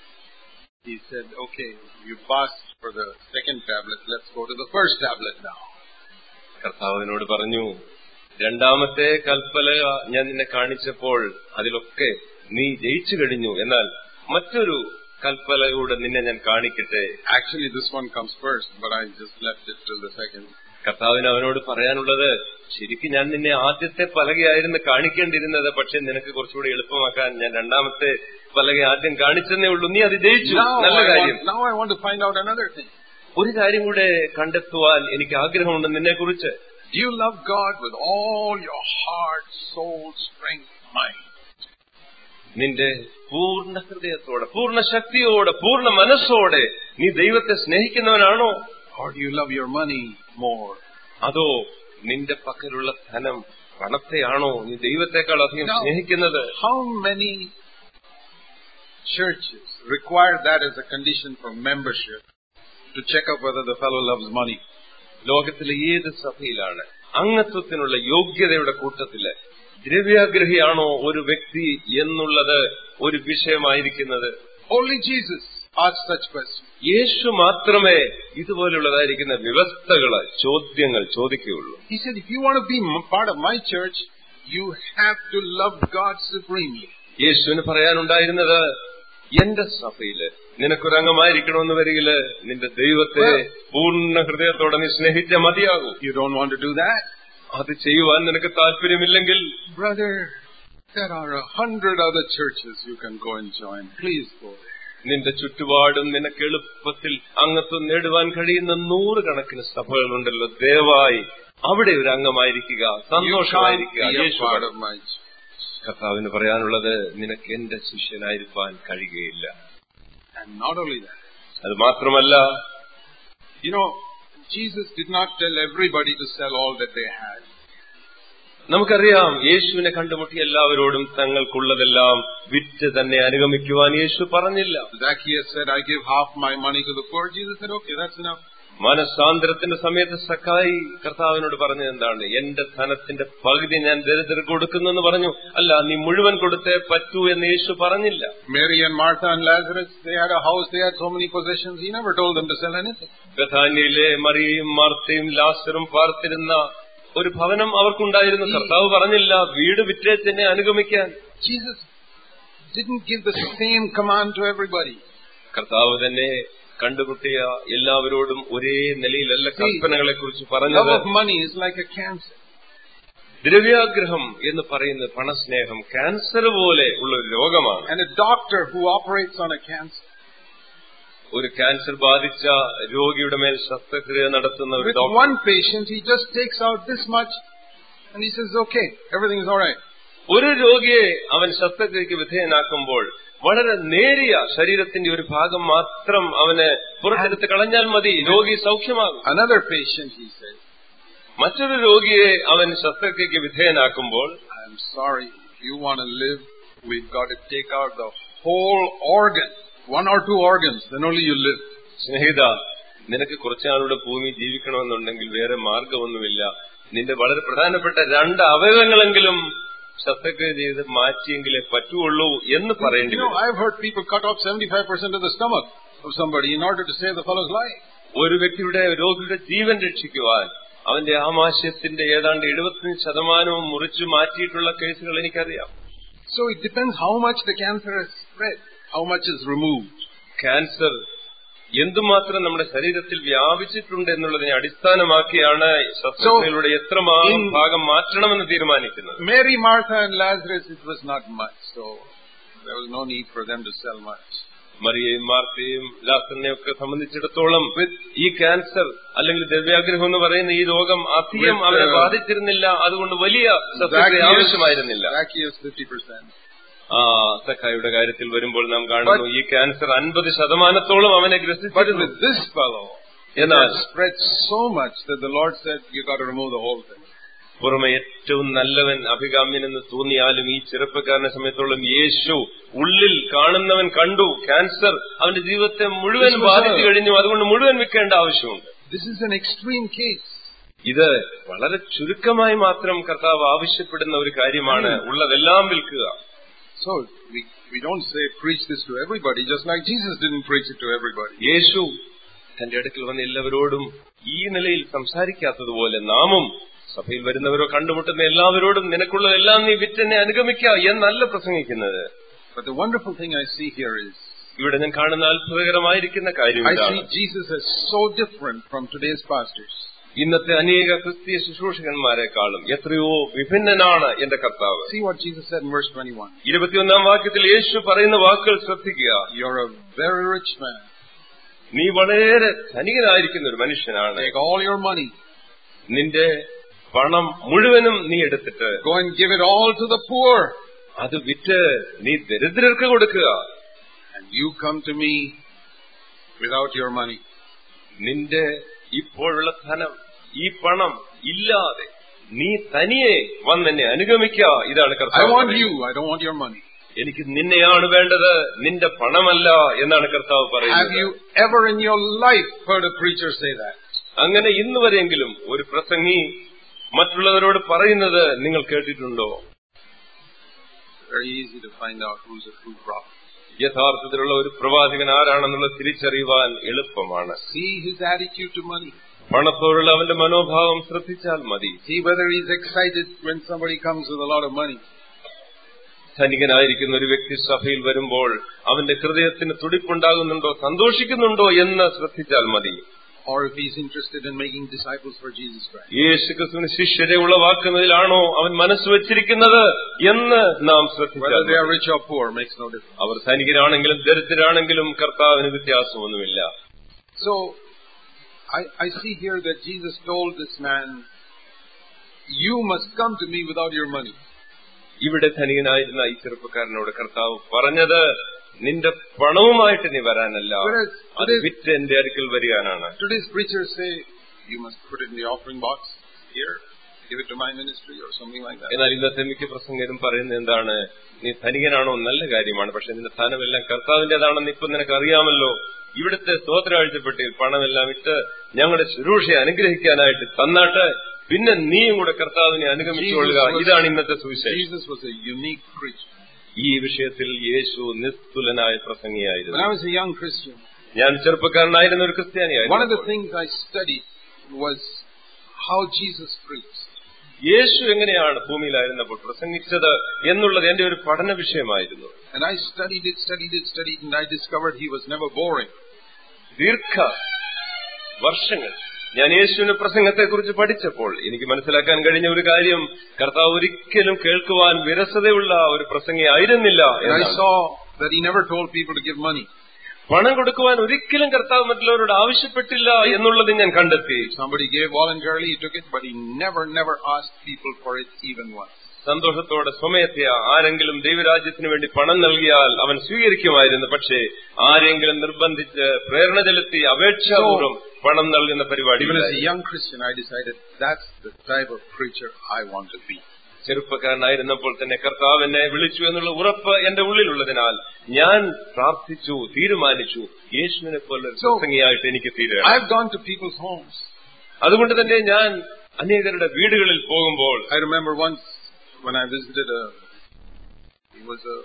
He said, okay, you passed for the second tablet, let's go to the first tablet now. കർത്താവിനോട് പറഞ്ഞു രണ്ടാമത്തെ കൽപ്പന ഞാൻ നിന്നെ കാണിച്ചപ്പോൾ അതിലൊക്കെ നീ ജയിച്ചു കഴിഞ്ഞു എന്നാൽ മറ്റൊരു കൽപ്പനയൂടെ നിന്നെ ഞാൻ കാണിക്കട്ടെ Actually, this one comes first, but I just left it till the second. കർത്താവിന് അവനോട് പറയാനുള്ളത് ശരിക്കും ഞാൻ നിന്നെ ആദ്യത്തെ പലകയായിരുന്നു കാണിക്കേണ്ടിരുന്നത് പക്ഷെ നിനക്ക് കുറച്ചുകൂടി എളുപ്പമാക്കാൻ ഞാൻ രണ്ടാമത്തെ പലക ആദ്യം കാണിച്ചെന്നേ ഉള്ളൂ നീ അത് ജയിച്ചു Now നല്ല I, കാര്യം want, now I want to find out another thing. ഒരു കാര്യം കൂടെ കണ്ടെത്തുവാൻ എനിക്ക് ആഗ്രഹമുണ്ട് നിന്നെ കുറിച്ച് Do you love God with all your heart, soul, strength, mind? നിന്റെ പൂർണ്ണ ഹൃദയത്തോടെ പൂർണ്ണ ശക്തിയോടെ പൂർണ്ണ മനസ്സോടെ നീ ദൈവത്തെ സ്നേഹിക്കുന്നവനാണോ Or do you love your money more? അതോ നിന്റെ പക്കലുള്ള ധനം പണത്തെയാണോ നീ ദൈവത്തെക്കാൾ അധികം No. സ്നേഹിക്കുന്നത് How many churches require that as a condition for membership to check up whether the fellow loves money? ലോകത്തിലെ ഏത് സഭയിലാണ് അംഗത്വത്തിനുള്ള യോഗ്യതയുടെ കൂട്ടത്തില് ദ്രവ്യാഗ്രഹിയാണോ ഒരു വ്യക്തി എന്നുള്ളത് ഒരു വിഷയമായിരിക്കുന്നത് Only Jesus asked such questions. യേശു മാത്രമേ ഇതുപോലുള്ളതായിരിക്കുന്ന വ്യവസ്ഥകള് ചോദ്യങ്ങൾ ചോദിക്കുകയുള്ളൂ He said, if you want to be m- part of my church, you have to love God supremely. യേശുവിന് പറയാനുണ്ടായിരുന്നത് എന്റെ സഭയില് നിനക്കൊരംഗമായിരിക്കണമെന്ന് വരികില് നിന്റെ ദൈവത്തെ പൂർണ്ണ ഹൃദയത്തോടെ നീ സ്നേഹിച്ച മതിയാകൂ You don't want to do that? അത് ചെയ്യുവാൻ നിനക്ക് താല്പര്യമില്ലെങ്കിൽ Brother, there are a hundred other churches you can go and join. Please go there. നിന്റെ ചുറ്റുപാടും നിനക്ക് എളുപ്പത്തിൽ അംഗത്വം നേടുവാൻ കഴിയുന്ന നൂറുകണക്കിന് സഭകളുണ്ടല്ലോ ദയവായി അവിടെ ഒരു അംഗമായിരിക്കുക You can't സന്തോഷമായിരിക്കുക be a Yeshu part പറഞ്ഞു. of my church. കർത്താവിന് പറയാനുള്ളത് നിനക്ക് എന്റെ ശിഷ്യനായിരിക്കാൻ കഴിയുകയില്ല And not only that, അത് മാത്രമല്ല you know, Jesus did not tell everybody to sell all that they had. നമുക്കറിയാം യേശുവിനെ കണ്ടുമുട്ടി എല്ലാവരോടും തങ്ങൾക്കുള്ളതെല്ലാം വിറ്റ് തന്നെ അനുഗമിക്കുവാൻ യേശു പറഞ്ഞില്ല Zacchaeus said, I give half my money to the poor. Jesus said, okay, that's enough. മനസാന്തരത്തിന്റെ സമയത്ത് സക്കായി കർത്താവിനോട് പറഞ്ഞത് എന്താണ് എന്റെ ധനത്തിന്റെ പകുതി ഞാൻ ദരിദ്രർക്ക് കൊടുക്കുന്നു എന്ന് പറഞ്ഞു അല്ല നീ മുഴുവൻ കൊടുത്തേ പറ്റൂ എന്ന് യേശു പറഞ്ഞില്ല Mary and Martha and Lazarus, they had a house, they had so many possessions, he never told them to sell anything. ബഥാന്യയിലെ മറിയയും മാർത്തയും ലാസറും പാർത്തിരുന്ന ഒരു ഭവനം അവർക്കുണ്ടായിരുന്നു കർത്താവ് പറഞ്ഞില്ല വീട് വിറ്റേ തന്നെ അനുഗമിക്കാൻ Jesus didn't give the same command to everybody. കർത്താവ് തന്നെ കണ്ടുമുട്ടിയ എല്ലാവരോടും ഒരേ നിലയിലല്ല See, കൽപ്പനകളെ കുറിച്ച് Love പറഞ്ഞത് of money is like a cancer. ദ്രവ്യാഗ്രഹം എന്ന് പറയുന്നത് പണസ്നേഹം ക്യാൻസർ പോലെ ഉള്ള ഒരു രോഗമാണ് And a doctor who operates on a cancer, ഒരു ക്യാൻസർ ബാധിച്ച രോഗിയുടെ മേൽ ശസ്ത്രക്രിയ നടത്തുന്ന ഒരു with doctor one patient, he just takes out this much and he says, okay, everything is alright. ഒരു രോഗിയെ അവൻ ശസ്ത്രക്രിയക്ക് വിധേയനാക്കുമ്പോൾ വളരെ നേരിയ ശരീരത്തിന്റെ ഒരു ഭാഗം മാത്രം അവന് പുറത്തെടുത്ത് കളഞ്ഞാൽ മതി രോഗി സൗഖ്യമാകും Another patient, he says, മറ്റൊരു രോഗിയെ അവൻ ശസ്ത്രക്രിയക്ക് വിധേയനാക്കുമ്പോൾ I'm sorry, if you want to live, we've got to take out the whole organ, one or two organs, then only you live. സ്നേഹിത നിനക്ക് കുറച്ചാളുടെ ഭൂമി ജീവിക്കണമെന്നുണ്ടെങ്കിൽ വേറെ മാർഗമൊന്നുമില്ല നിന്റെ വളരെ പ്രധാനപ്പെട്ട രണ്ട് അവയവങ്ങളെങ്കിലും ശസ്ത്രക്രിയ ചെയ്ത് മാറ്റിയെങ്കിലേ പറ്റുള്ളൂ എന്ന് പറയേണ്ടി You know, വരും I've heard people cut off 75% of the stomach of somebody in order to save the fellow's life. ഒരു വ്യക്തിയുടെ രോഗിയുടെ ജീവൻ രക്ഷിക്കുവാൻ അവന്റെ ആമാശയത്തിന്റെ ഏതാണ്ട് എഴുപത്തിയഞ്ച് ശതമാനവും മുറിച്ചു മാറ്റിയിട്ടുള്ള കേസുകൾ എനിക്കറിയാം So it depends how much the cancer has spread, how much is removed. Cancer എന്തുമാത്രം നമ്മുടെ ശരീരത്തിൽ വ്യാപിച്ചിട്ടുണ്ട് എന്നുള്ളതിനെ അടിസ്ഥാനമാക്കിയാണ് ശസ്ത്രക്രിയയുടെ എത്രമാത്രം in- ഭാഗം മാറ്റണമെന്ന് തീരുമാനിക്കുന്നത് Mary, Martha, and Lazarus, it was not much, so there was no need for them to sell much. മറിയയും മാർത്തയും ലാസറിനെയും ഒക്കെ സംബന്ധിച്ചിടത്തോളം ഈ ക്യാൻസർ അല്ലെങ്കിൽ ദ്രവ്യാഗ്രഹം എന്ന് പറയുന്ന ഈ രോഗം അധികം With, അവരെ uh, ബാധിച്ചിരുന്നില്ല അതുകൊണ്ട് വലിയ ശസ്ത്രക്രിയ ആവശ്യമായിരുന്നില്ല Zacchaeus 50%. ആ സഖായുടെ കാര്യത്തിൽ വരുമ്പോൾ നാം കാണുന്നു ഈ ക്യാൻസർ അൻപത് ശതമാനത്തോളം അവനെ But ഗ്രസിച്ചിരുന്നു with this fellow, it എന്നാൽ had spread so much that the Lord said, you got to remove the whole thing. പുറമെ ഏറ്റവും നല്ലവൻ അഭികാമ്യനെന്ന് തോന്നിയാലും ഈ ചെറുപ്പക്കാരനെ സമയത്തോളം യേശു ഉള്ളിൽ കാണുന്നവൻ കണ്ടു ക്യാൻസർ അവന്റെ ജീവിതത്തെ മുഴുവൻ This was ബാധിച്ചു a- കഴിഞ്ഞു അതുകൊണ്ട് മുഴുവൻ വിൽക്കേണ്ട ആവശ്യമുണ്ട് This is an extreme case. ഇത് വളരെ ചുരുക്കമായി മാത്രം കർത്താവ് ആവശ്യപ്പെടുന്ന ഒരു കാര്യമാണ് ഉള്ളതെല്ലാം വിൽക്കുക So we, we don't say preach this to everybody, just like Jesus didn't preach it to everybody. യേശു തന്റെ അടുക്കൽ വന്ന എല്ലാവരോടും ഈ നിലയിൽ സംസാരിക്കാത്തതുപോലെ നാമും സഭയിൽ വരുന്നവരോ കണ്ടുമുട്ടുന്ന എല്ലാവരോടും നിനക്കുള്ളതെല്ലാം നീ വിറ്റെന്നെ അനുഗമിക്കുക എന്നല്ല പ്രസംഗിക്കുന്നത് But the wonderful thing I see here is, ഇവിടെ ഞാൻ കാണുന്ന അത്ഭുതകരമായിരിക്കുന്ന കാര്യം I ഇതാണ് see Jesus as so different from today's pastors. ഇന്നത്തെ അനേക ക്രിസ്തീയ ശുശ്രൂഷകന്മാരെക്കാളും എത്രയോ വിഭിന്നനാണ് എന്റെ കർത്താവ് See what Jesus said in verse 21. ഇരുപത്തിയൊന്നാം വാക്യത്തിൽ യേശു പറയുന്ന വാക്കുകൾ ശ്രദ്ധിക്കുക You're a very rich man. നീ വളരെ ധനികനായിരിക്കുന്ന ഒരു മനുഷ്യനാണ് Take all your money, നിന്റെ പണം മുഴുവനും നീ എടുത്തിട്ട് go and give it all to the poor, അത് വിറ്റ് നീ ദരിദ്രർക്ക് കൊടുക്കുക and you come to me without your money. നിന്റെ ഇപ്പോഴുള്ള ധനം ഈ പണം ഇല്ലാതെ നീ തനിയെ വന്നെന്നെ അനുഗമിക്കുക ഇതാണ് I കർത്താവ് want പറയുന്നത്. you, I don't want your money. എനിക്ക് നിന്നെയാണ് വേണ്ടത് നിന്റെ പണമല്ല എന്നാണ് കർത്താവ് Have പറയുന്നത് you ever in your life heard a preacher say that? അങ്ങനെ ഇന്ന് വരെയെങ്കിലും ഒരു പ്രസംഗി മറ്റുള്ളവരോട് പറയുന്നത് നിങ്ങൾ കേട്ടിട്ടുണ്ടോ Very easy to find out who's a true prophet. യഥാർത്ഥത്തിലുള്ള ഒരു പ്രവാചകൻ ആരാണെന്നുള്ളത് തിരിച്ചറിയുവാൻ എളുപ്പമാണ് See his attitude to money. പണത്തോടുള്ള അവന്റെ മനോഭാവം ശ്രദ്ധിച്ചാൽ മതി See whether he's excited when somebody comes with a lot of money. ധനികനായിരിക്കുന്ന ഒരു വ്യക്തി സഭയിൽ വരുമ്പോൾ അവന്റെ ഹൃദയത്തിന് തുടിപ്പുണ്ടാകുന്നുണ്ടോ സന്തോഷിക്കുന്നുണ്ടോ എന്ന് ശ്രദ്ധിച്ചാൽ മതി Or if he's interested in making disciples for Jesus Christ. യേശു ക്രിസ്തുവിന് ശിഷ്യരെ ഉളവാക്കുന്നതിലാണോ അവൻ മനസ്സ് വെച്ചിരിക്കുന്നത് എന്ന് നാം ശ്രദ്ധിച്ചാൽ Whether they are മതി. rich or poor makes no difference. അവർ ധനികരാണെങ്കിലും ദരിദ്രരാണെങ്കിലും കർത്താവിന് വ്യത്യാസമൊന്നുമില്ല So, I, I see here that Jesus told this man, You must come to me without your money. ഇവിടെ ധനികനായിരുന്ന ഈ ചെറുപ്പക്കാരനോട് കർത്താവ് പറഞ്ഞത് നിന്റെ പണവുമായിട്ട് നീ വരാനല്ല Whereas അത് today's, വിറ്റ് എന്റെ അടുക്കൽ വരികയാണ് today's preachers say, You must put it in the offering box here. give it to my ministry or something like that. എന്നാൽ ഇന്നത്തെ മിക്ക പ്രസംഗരും പറയുന്നത് എന്താണ് നീ ധനികനാണോ നല്ല കാര്യമാണ് പക്ഷെ നിന്റെ ധനമെല്ലാം കർത്താവിന്റേതാണെന്ന് ഇപ്പൊ നിനക്ക് അറിയാമല്ലോ ഇവിടുത്തെ സ്തോത്രാഴ്ചപ്പെട്ടിൽ പണമെല്ലാം ഇട്ട് ഞങ്ങളുടെ ശുശ്രൂഷയെ അനുഗ്രഹിക്കാനായിട്ട് തന്നാട്ട് പിന്നെ നീയും കൂടെ കർത്താവിനെ അനുഗമിച്ചുകൊള്ളുക ഇതാണ് ഇന്നത്തെ സുവിശേഷം Jesus was a unique preacher. ഈ വിഷയത്തിൽ യേശു നിസ്തുലനായ When പ്രസംഗിയായിരുന്നു I was a young Christian, ഞാൻ ചെറുപ്പക്കാരനായിരുന്ന ഒരു one of the ക്രിസ്ത്യാനിയായിരുന്നു things I studied was how Jesus preached. യേശു എങ്ങനെയാണ് ഭൂമിയിലായിരുന്നപ്പോൾ പ്രസംഗിച്ചത് എന്നുള്ളത് എന്റെ ഒരു പഠന വിഷയമായിരുന്നു And I studied it, studied it, studied, and I discovered he was never boring. ദീർഘ വർഷങ്ങൾ ഞാൻ യേശുവിന്റെ പ്രസംഗത്തെക്കുറിച്ച് പഠിച്ചപ്പോൾ എനിക്ക് മനസ്സിലാക്കാൻ കഴിഞ്ഞ ഒരു കാര്യം കർത്താവ് ഒരിക്കലും കേൾക്കുവാൻ വിരസതയുള്ള ഒരു പ്രസംഗി ആയിരുന്നില്ല And I എന്നാണ്. saw that he never told people to give money. പണം കൊടുക്കുവാൻ ഒരിക്കലും കർത്താവ് മറ്റുള്ളവരോട് ആവശ്യപ്പെട്ടില്ല എന്നുള്ളത് ഞാൻ കണ്ടെത്തി Somebody gave voluntarily, he took it, but he never, never asked people for it even once. സന്തോഷത്തോടെ സ്വമേധയ ആരെങ്കിലും ദൈവരാജ്യത്തിന് വേണ്ടി പണം നൽകിയാൽ അവൻ സ്വീകരിക്കുമായിരുന്നു പക്ഷേ ആരെങ്കിലും നിർബന്ധിച്ച് പ്രേരണ ചെലുത്തി അപേക്ഷാപൂർവ്വം പണം നൽകുന്ന പരിപാടി Even as a young Christian, I decided that's the type of preacher I want to be. ചെറുപ്പക്കാരനായിരുന്നപ്പോൾ തന്നെ കർത്താവ് എന്നെ വിളിച്ചു എന്നുള്ള ഉറപ്പ് എന്റെ ഉള്ളിലുള്ളതിനാൽ ഞാൻ പ്രാർത്ഥിച്ചു തീരുമാനിച്ചു യേശുവിനെ പോലെ ഒരു So- പ്രസംഗിയായിട്ട് എനിക്ക് തീരുക I've gone to people's homes. അതുകൊണ്ട് തന്നെ ഞാൻ അനേകരുടെ വീടുകളിൽ പോകുമ്പോൾ I remember once when I visited a, he was a,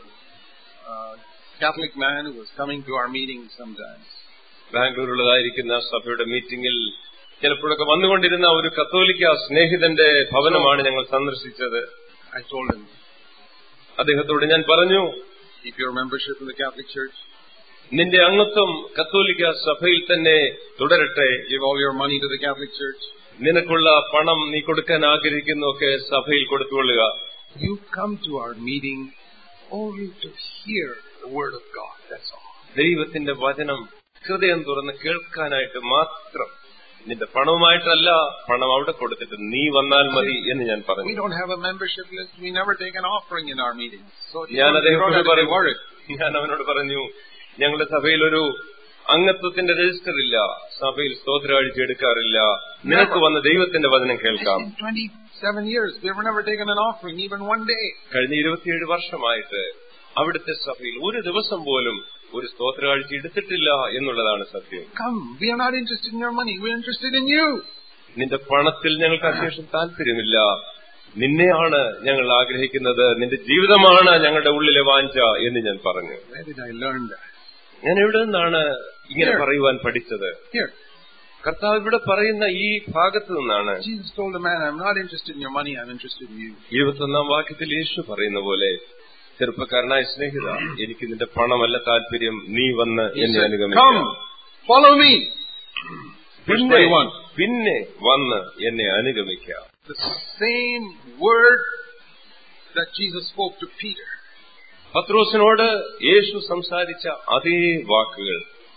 uh Catholic man who was coming to our meetings sometimes. ബാംഗ്ലൂരിലുള്ളതായിരിക്കുന്ന സഭയുടെ മീറ്റിംഗിൽ ചിലപ്പോഴൊക്കെ വന്നുകൊണ്ടിരുന്ന ഒരു കത്തോലിക്ക സ്നേഹിതന്റെ ഭവനമാണ് ഞങ്ങൾ സന്ദർശിച്ചത് I told him, അദ്ദേഹത്തോട് ഞാൻ പറഞ്ഞു keep your membership in the Catholic Church, നിന്റെ അംഗത്വം കത്തോലിക്ക സഭയിൽ തന്നെ തുടരട്ടെ give all your money to the Catholic Church. നിനക്കുള്ള പണം നീ കൊടുക്കാൻ ആഗ്രഹിക്കുന്നതൊക്കെ സഭയിൽ കൊടുത്തുകൊള്ളുക You come to our meeting only to hear the Word of God, that's all. ദൈവത്തിന്റെ വചനം ഹൃദയം തുറന്ന് കേൾക്കാനായിട്ട് മാത്രം നിന്റെ പണവുമായിട്ടല്ല പണം അവിടെ കൊടുത്തിട്ട് നീ വന്നാൽ മതി എന്ന് ഞാൻ We പറഞ്ഞു don't have a membership list. We never take an offering in our meetings. So you ഞാൻ don't, you don't അദ്ദേഹത്തോട് have to be പറഞ്ഞു worried. ഞാൻ അവനോട് പറഞ്ഞു ഞങ്ങളുടെ സഭയിൽ ഒരു അംഗത്വത്തിന്റെ രജിസ്റ്റർ ഇല്ല സഭയിൽ സ്തോത്രാഴ്ച എടുക്കാറില്ല നിനക്ക് വന്ന് ദൈവത്തിന്റെ വചനം കേൾക്കാം In 27 years, we've never taken an offering, even one day. കഴിഞ്ഞ ഇരുപത്തിയേഴ് വർഷമായിട്ട് അവിടുത്തെ സഭയിൽ ഒരു ദിവസം പോലും ഒരു സ്തോത്രാഴ്ച എടുത്തിട്ടില്ല എന്നുള്ളതാണ് സത്യം Come, we are not interested in your money. We're interested in you. നിന്റെ പണത്തിൽ ഞങ്ങൾക്ക് അത്യാവശ്യം താല്പര്യമില്ല നിന്നെയാണ് ഞങ്ങൾ ആഗ്രഹിക്കുന്നത് നിന്റെ ജീവിതമാണ് ഞങ്ങളുടെ ഉള്ളിലെ വാഞ്ച എന്ന് ഞാൻ പറഞ്ഞു Where did I learn that? ഞാൻ എവിടെ നിന്നാണ് ഇങ്ങനെ Here. പറയുവാൻ പഠിച്ചത് Here, കർത്താവ് ഇവിടെ പറയുന്ന ഈ ഭാഗത്ത് നിന്നാണ് Jesus told the man, I'm not interested in your money, I'm interested in you. ഇരുപത്തൊന്നാം വാക്യത്തിൽ യേശു പറയുന്ന പോലെ ചെറുപ്പക്കാരനായ സ്നേഹിത എനിക്ക് നിന്റെ പണമല്ല താല്പര്യം നീ വന്ന് He എന്നെ said, അനുഗമിക്കാം Come, follow me. Verse പിന്നെ 21. പിന്നെ വന്ന് എന്നെ അനുഗമിക്കാം The same word that Jesus spoke to Peter. പത്രോസിനോട് യേശു സംസാരിച്ച അതേ വാക്കുകൾ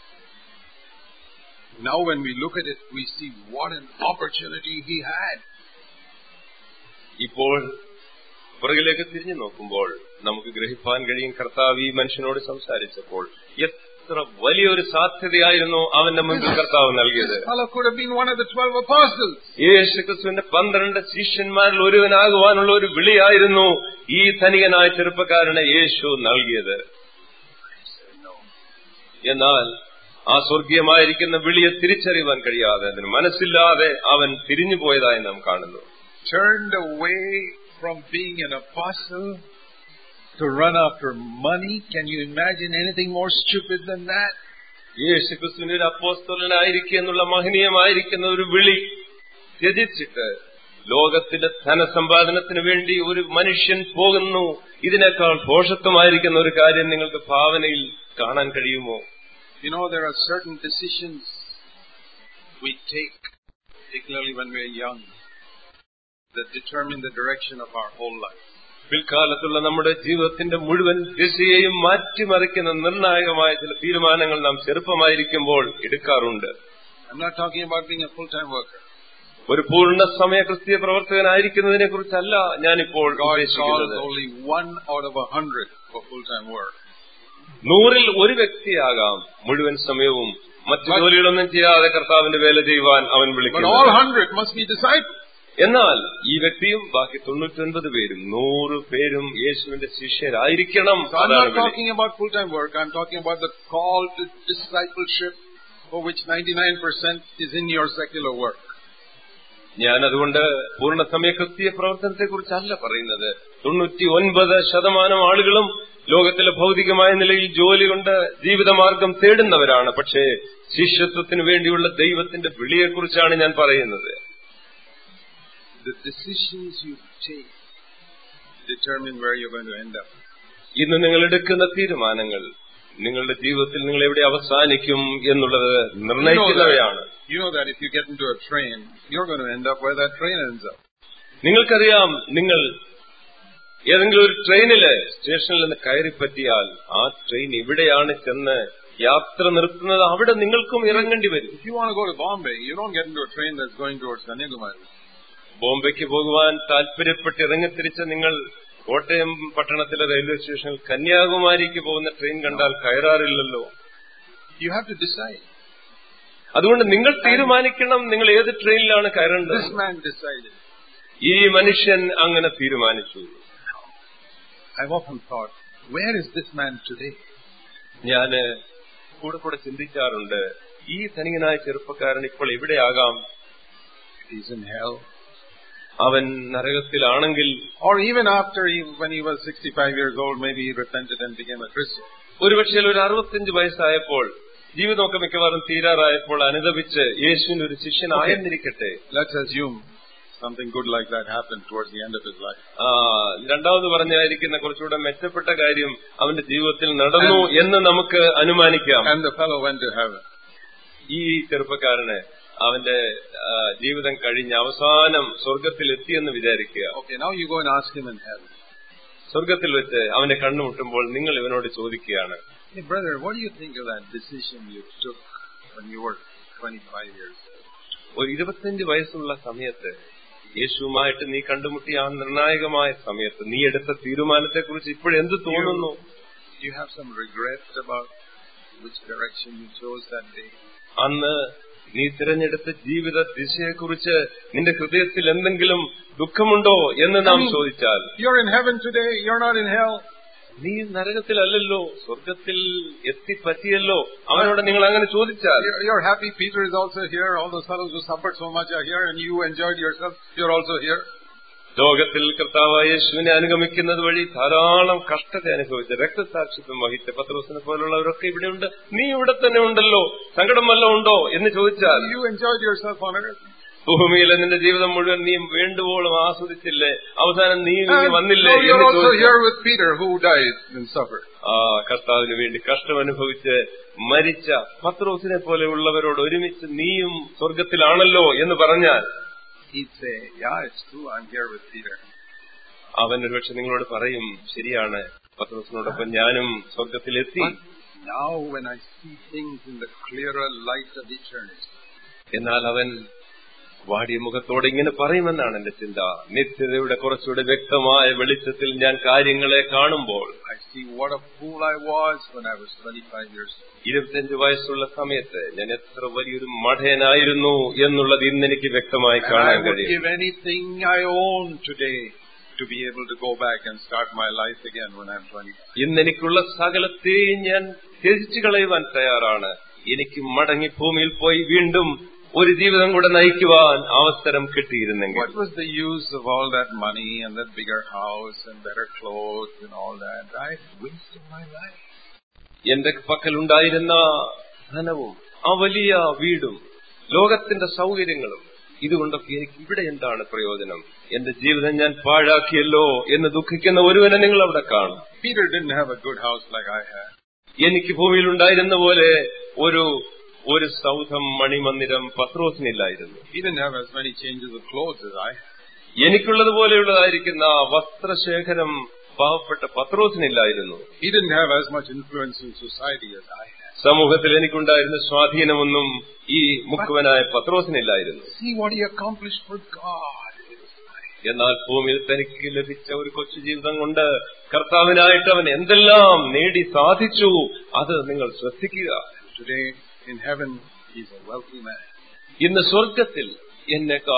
Now when we look at it, we see what an opportunity he had. ഇപ്പോൾ പുറകിലേക്ക് തിരിഞ്ഞു നോക്കുമ്പോൾ നമുക്ക് ഗ്രഹിപ്പാൻ കഴിയും കർത്താവ് ഈ മനുഷ്യനോട് സംസാരിച്ചപ്പോൾ എത്ര വലിയൊരു സാധ്യതയായിരുന്നു അവന്റെ മുൻപിൽ കർത്താവ് നൽകിയത് This fellow could have been one of the twelve apostles. യേശു ക്രിസ്തുവിന്റെ പന്ത്രണ്ട് ശിഷ്യന്മാരിൽ ഒരുവനാകുവാനുള്ള ഒരു വിളിയായിരുന്നു ഈ ധനികനായ ചെറുപ്പക്കാരന് യേശു നൽകിയത് എന്നാൽ ആ സ്വർഗീയമായിരിക്കുന്ന വിളിയെ തിരിച്ചറിയുവാൻ കഴിയാതെ അതിന് മനസ്സില്ലാതെ അവൻ തിരിഞ്ഞു പോയതായി നാം കാണുന്നു Turned away from being an apostle to run after money. Can you imagine anything more stupid than that? യേശു ക്രിസ്തുവിന്റെ ഒരു അപ്പോസ്തലനായിരിക്കുക എന്നുള്ള മഹനീയമായിരിക്കുന്ന ഒരു വിളി ത്യജിച്ചിട്ട് ലോകത്തിന്റെ ധനസമ്പാദനത്തിന് വേണ്ടി ഒരു മനുഷ്യൻ പോകുന്നു ഇതിനേക്കാൾ പോഷത്വമായിരിക്കുന്ന ഒരു കാര്യം നിങ്ങൾക്ക് ഭാവനയിൽ കാണാൻ കഴിയുമോ You know, there are certain decisions we take, particularly when we're young, that determine the direction of our whole life. പിൽക്കാലത്തുള്ള നമ്മുടെ ജീവിതത്തിന്റെ മുഴുവൻ ദിശയെയും മാറ്റിമറിക്കുന്ന നിർണായകമായ ചില തീരുമാനങ്ങൾ നാം ചെറുപ്പമായിരിക്കുമ്പോൾ എടുക്കാറുണ്ട് I'm not talking about being a full-time worker. ഒരു പൂർണ്ണ സമയ ക്രിസ്തീയ പ്രവർത്തകനായിരിക്കുന്നതിനെ കുറിച്ചല്ല ഞാനിപ്പോൾ God calls ഉദ്ദേശിക്കുന്നത് only one out of a hundred for full-time work. നൂറിൽ ഒരു വ്യക്തിയാകാം മുഴുവൻ സമയവും മറ്റു ജോലികളൊന്നും ചെയ്യാതെ കർത്താവിന്റെ വേല ചെയ്യുവാൻ അവൻ But all വിളിക്കുന്നു hundred must be disciples. എന്നാൽ ഈ വ്യക്തിയും ബാക്കി തൊണ്ണൂറ്റൊൻപത് പേരും നൂറ് പേരും യേശുവിന്റെ ശിഷ്യരായിരിക്കണം So I'm അതാണ് not വിളി. talking about full-time work. I'm talking about the call to discipleship for which 99% is in your secular work. ഞാൻ അതുകൊണ്ട് പൂർണ്ണസമയ ക്രിസ്തീയ പ്രവർത്തനത്തെ കുറിച്ചല്ല പറയുന്നത് തൊണ്ണൂറ്റി ഒൻപത് ശതമാനം ആളുകളും ലോകത്തിലെ ഭൗതികമായ നിലയിൽ ജോലി കൊണ്ട് ജീവിതമാർഗം തേടുന്നവരാണ് പക്ഷേ ശിഷ്യത്വത്തിന് വേണ്ടിയുള്ള ദൈവത്തിന്റെ വിളിയെക്കുറിച്ചാണ് ഞാൻ പറയുന്നത് The decisions you take determine where you're going to end up. ഇന്ന് നിങ്ങൾ എടുക്കുന്ന തീരുമാനങ്ങൾ നിങ്ങളുടെ ജീവിതത്തിൽ നിങ്ങൾ എവിടെ അവസാനിക്കും എന്നുള്ളത് You know, നിർണയിക്കുന്നവയാണ് that, you know that if you get into a train, you're going to end up where that train ends up. നിങ്ങൾക്കറിയാം നിങ്ങൾ ഏതെങ്കിലും ഒരു ട്രെയിനില് സ്റ്റേഷനിൽ നിന്ന് കയറി പറ്റിയാൽ ആ ട്രെയിൻ ഇവിടെയാണ് ചെന്ന് യാത്ര നിർത്തുന്നത് അവിടെ നിങ്ങൾക്കും ഇറങ്ങേണ്ടി വരും If you want to go to Bombay, you don't get into a train that's going towards Kanyakumari. ബോംബെക്ക് പോകുവാൻ താല്പര്യപ്പെട്ട് ഇറങ്ങിത്തിരിച്ച നിങ്ങൾ കോട്ടയം പട്ടണത്തിലെ റെയിൽവേ സ്റ്റേഷനിൽ കന്യാകുമാരിക്ക് പോകുന്ന ട്രെയിൻ കണ്ടാൽ കയറാറില്ലല്ലോ You have to decide. അതുകൊണ്ട് നിങ്ങൾ തീരുമാനിക്കണം നിങ്ങൾ ഏത് ട്രെയിനിലാണ് കയറേണ്ടത് This man decided. ഈ മനുഷ്യൻ അങ്ങനെ തീരുമാനിച്ചു I've often thought, where is this man today? ഞാന് കൂടെ കൂടെ ചിന്തിക്കാറുണ്ട് ഈ ധനികനായ ചെറുപ്പക്കാരൻ ഇപ്പോൾ എവിടെയാകാം He's in hell. അവൻ നരകത്തിലാണെങ്കിൽ Or even after he, when he was 65 years old, maybe he repented and became a Christian. ഒരുപക്ഷെ ഒരു അറുപത്തിയഞ്ച് വയസ്സായപ്പോൾ ജീവിതമൊക്കെ മിക്കവാറും തീരാറായപ്പോൾ അനുദപിച്ച് യേശുവിന്റെ ഒരു ശിഷ്യനായെന്നിരിക്കട്ടെ Let's assume something good like that happened towards the end of his life. ആ, രണ്ടാമത് പറഞ്ഞായിരിക്കുന്ന കുറച്ചുകൂടെ മെച്ചപ്പെട്ട കാര്യം അവന്റെ ജീവിതത്തിൽ നടന്നു എന്ന് നമുക്ക് അനുമാനിക്കാം And the fellow went to heaven. ഈ ചെറുപ്പക്കാരന് അവന്റെ ആ, ജീവിതം കഴിഞ്ഞ് അവസാനം സ്വർഗത്തിൽ എത്തിയെന്ന് വിചാരിക്കുക Okay, now you go and ask him in heaven. സ്വർഗത്തിൽ വെച്ച് അവനെ കണ്ടുമുട്ടുമ്പോൾ നിങ്ങൾ ഇവനോട് ചോദിക്കുകയാണ് Hey brother, what do you think of that decision you took when you were 25 years old? ഒരു ഇരുപത്തിയഞ്ച് വയസ്സുള്ള സമയത്ത് യേശുവുമായിട്ട് നീ കണ്ടുമുട്ടിയ ആ നിർണായകമായ സമയത്ത് നീ എടുത്ത തീരുമാനത്തെക്കുറിച്ച് ഇപ്പോഴെന്ത് തോന്നുന്നു Do you have some regret about which direction you chose that day? അന്ന് നീ തിരഞ്ഞെടുത്ത ജീവിത ദിശയെക്കുറിച്ച് നിന്റെ ഹൃദയത്തിൽ എന്തെങ്കിലും ദുഃഖമുണ്ടോ എന്ന് നാം I mean- ചോദിച്ചാൽ You're in heaven today, you're not in hell. നീ നരകത്തിലല്ലല്ലോ സ്വർഗത്തിൽ എത്തിപ്പറ്റിയല്ലോ അവനോട് നിങ്ങൾ അങ്ങനെ ചോദിച്ചാൽ You're, you're happy Peter is also here, all those fellows who suffered so much are here, and you enjoyed yourself, you're also here. ലോകത്തിൽ കർത്താവായ യേശുവിനെ അനുഗമിക്കുന്നത് വഴി ധാരാളം കഷ്ടത അനുഭവിച്ച രക്തസാക്ഷിത്വം വഹിച്ച പത്രോസിനെ പോലുള്ളവരൊക്കെ ഇവിടെയുണ്ട് നീ ഇവിടെ തന്നെ ഉണ്ടല്ലോ സങ്കടം വല്ലതും ഉണ്ടോ എന്ന് ചോദിച്ചാൽ You enjoyed yourself on earth. ഭൂമിയിലെ നിന്റെ ജീവിതം മുഴുവൻ നീ വേണ്ടുവോളം ആസ്വദിച്ചില്ലേ അവസാനം നീ ഇങ്ങ് And വന്നില്ലേ now you're എന്ന് also ചോദിച്ചാൽ here with Peter, who died and suffered. ആ കർത്താവിന് വേണ്ടി കഷ്ടം അനുഭവിച്ച് മരിച്ച പത്രോസിനെ പോലെയുള്ളവരോട് ഒരുമിച്ച് നീയും സ്വർഗത്തിലാണല്ലോ എന്ന് പറഞ്ഞാൽ He'd say, Yeah, it's true, I'm here with Peter. അവൻ ഒരുപക്ഷെ നിങ്ങളോട് പറയും ശരിയാണ് പത്രോസിനോടൊപ്പം ഞാനും സ്വർഗത്തിലെത്തി But now, when I see things in the clearer light of eternity, എന്നാൽ അവൻ വാടിയ മുഖത്തോടെ ഇങ്ങനെ പറയുമെന്നാണ് എന്റെ ചിന്ത നിത്യതയുടെ കുറച്ചുകൂടെ വ്യക്തമായ വെളിച്ചത്തിൽ ഞാൻ കാര്യങ്ങളെ കാണുമ്പോൾ I see what a fool I was when I was 25 years old. ഇരുപത്തിയഞ്ച് വയസ്സുള്ള സമയത്ത് ഞാൻ എത്ര വലിയൊരു മഠയനായിരുന്നു എന്നുള്ളത് ഇന്ന് എനിക്ക് വ്യക്തമായി And I കാണാൻ would കഴിയും give anything I own today to be able to go back and start my life again when I'm 25. ഇന്ന് എനിക്കുള്ള സകലത്തെയും ഞാൻ ത്യജിച്ചു കളയുവാൻ തയ്യാറാണ് എനിക്ക് മടങ്ങി ഭൂമിയിൽ പോയി വീണ്ടും ഒരു ജീവിതം കൂടെ നയിക്കുവാൻ അവസരം കിട്ടിയിരുന്നെങ്കിൽ What was the use of all that money and that bigger house and better clothes and all that? I wasted my life. എന്റെ പക്കലുണ്ടായിരുന്ന ധനവും ആ വലിയ വീടും ലോകത്തിന്റെ സൗകര്യങ്ങളും ഇതുകൊണ്ടൊക്കെ എനിക്ക് ഇവിടെ എന്താണ് പ്രയോജനം എന്റെ ജീവിതം ഞാൻ പാഴാക്കിയല്ലോ എന്ന് ദുഃഖിക്കുന്ന ഒരുവനെ നിങ്ങൾ അവിടെ കാണും Peter didn't have a good house like I had. എനിക്ക് ഭൂമിയിൽ ഉണ്ടായിരുന്ന പോലെ ഒരു ഒരു സൗധം മണിമന്ദിരം പത്രോസിനില്ലായിരുന്നു He didn't have as many changes of clothes as I had. എനിക്കുള്ളതുപോലെയുള്ളതായിരിക്കുന്ന വസ്ത്രശേഖരം പാവപ്പെട്ട പത്രോസിനില്ലായിരുന്നു He didn't have as much influence in society as I had. സമൂഹത്തിൽ എനിക്കുണ്ടായിരുന്ന സ്വാധീനമൊന്നും ഈ മുക്കുവനായ പത്രോസിനില്ലായിരുന്നു See what he accomplished for God. in his life. എന്നാൽ ഭൂമിയിൽ തനിക്ക് ലഭിച്ച ഒരു കൊച്ചു ജീവിതം കൊണ്ട് കർത്താവിനായിട്ട് അവൻ എന്തെല്ലാം നേടി സാധിച്ചു അത് നിങ്ങൾ ശ്രദ്ധിക്കുക Today in heaven, he's a wealthy man. ഇന്ന് സ്വർഗത്തിൽ എന്നെക്കാൾ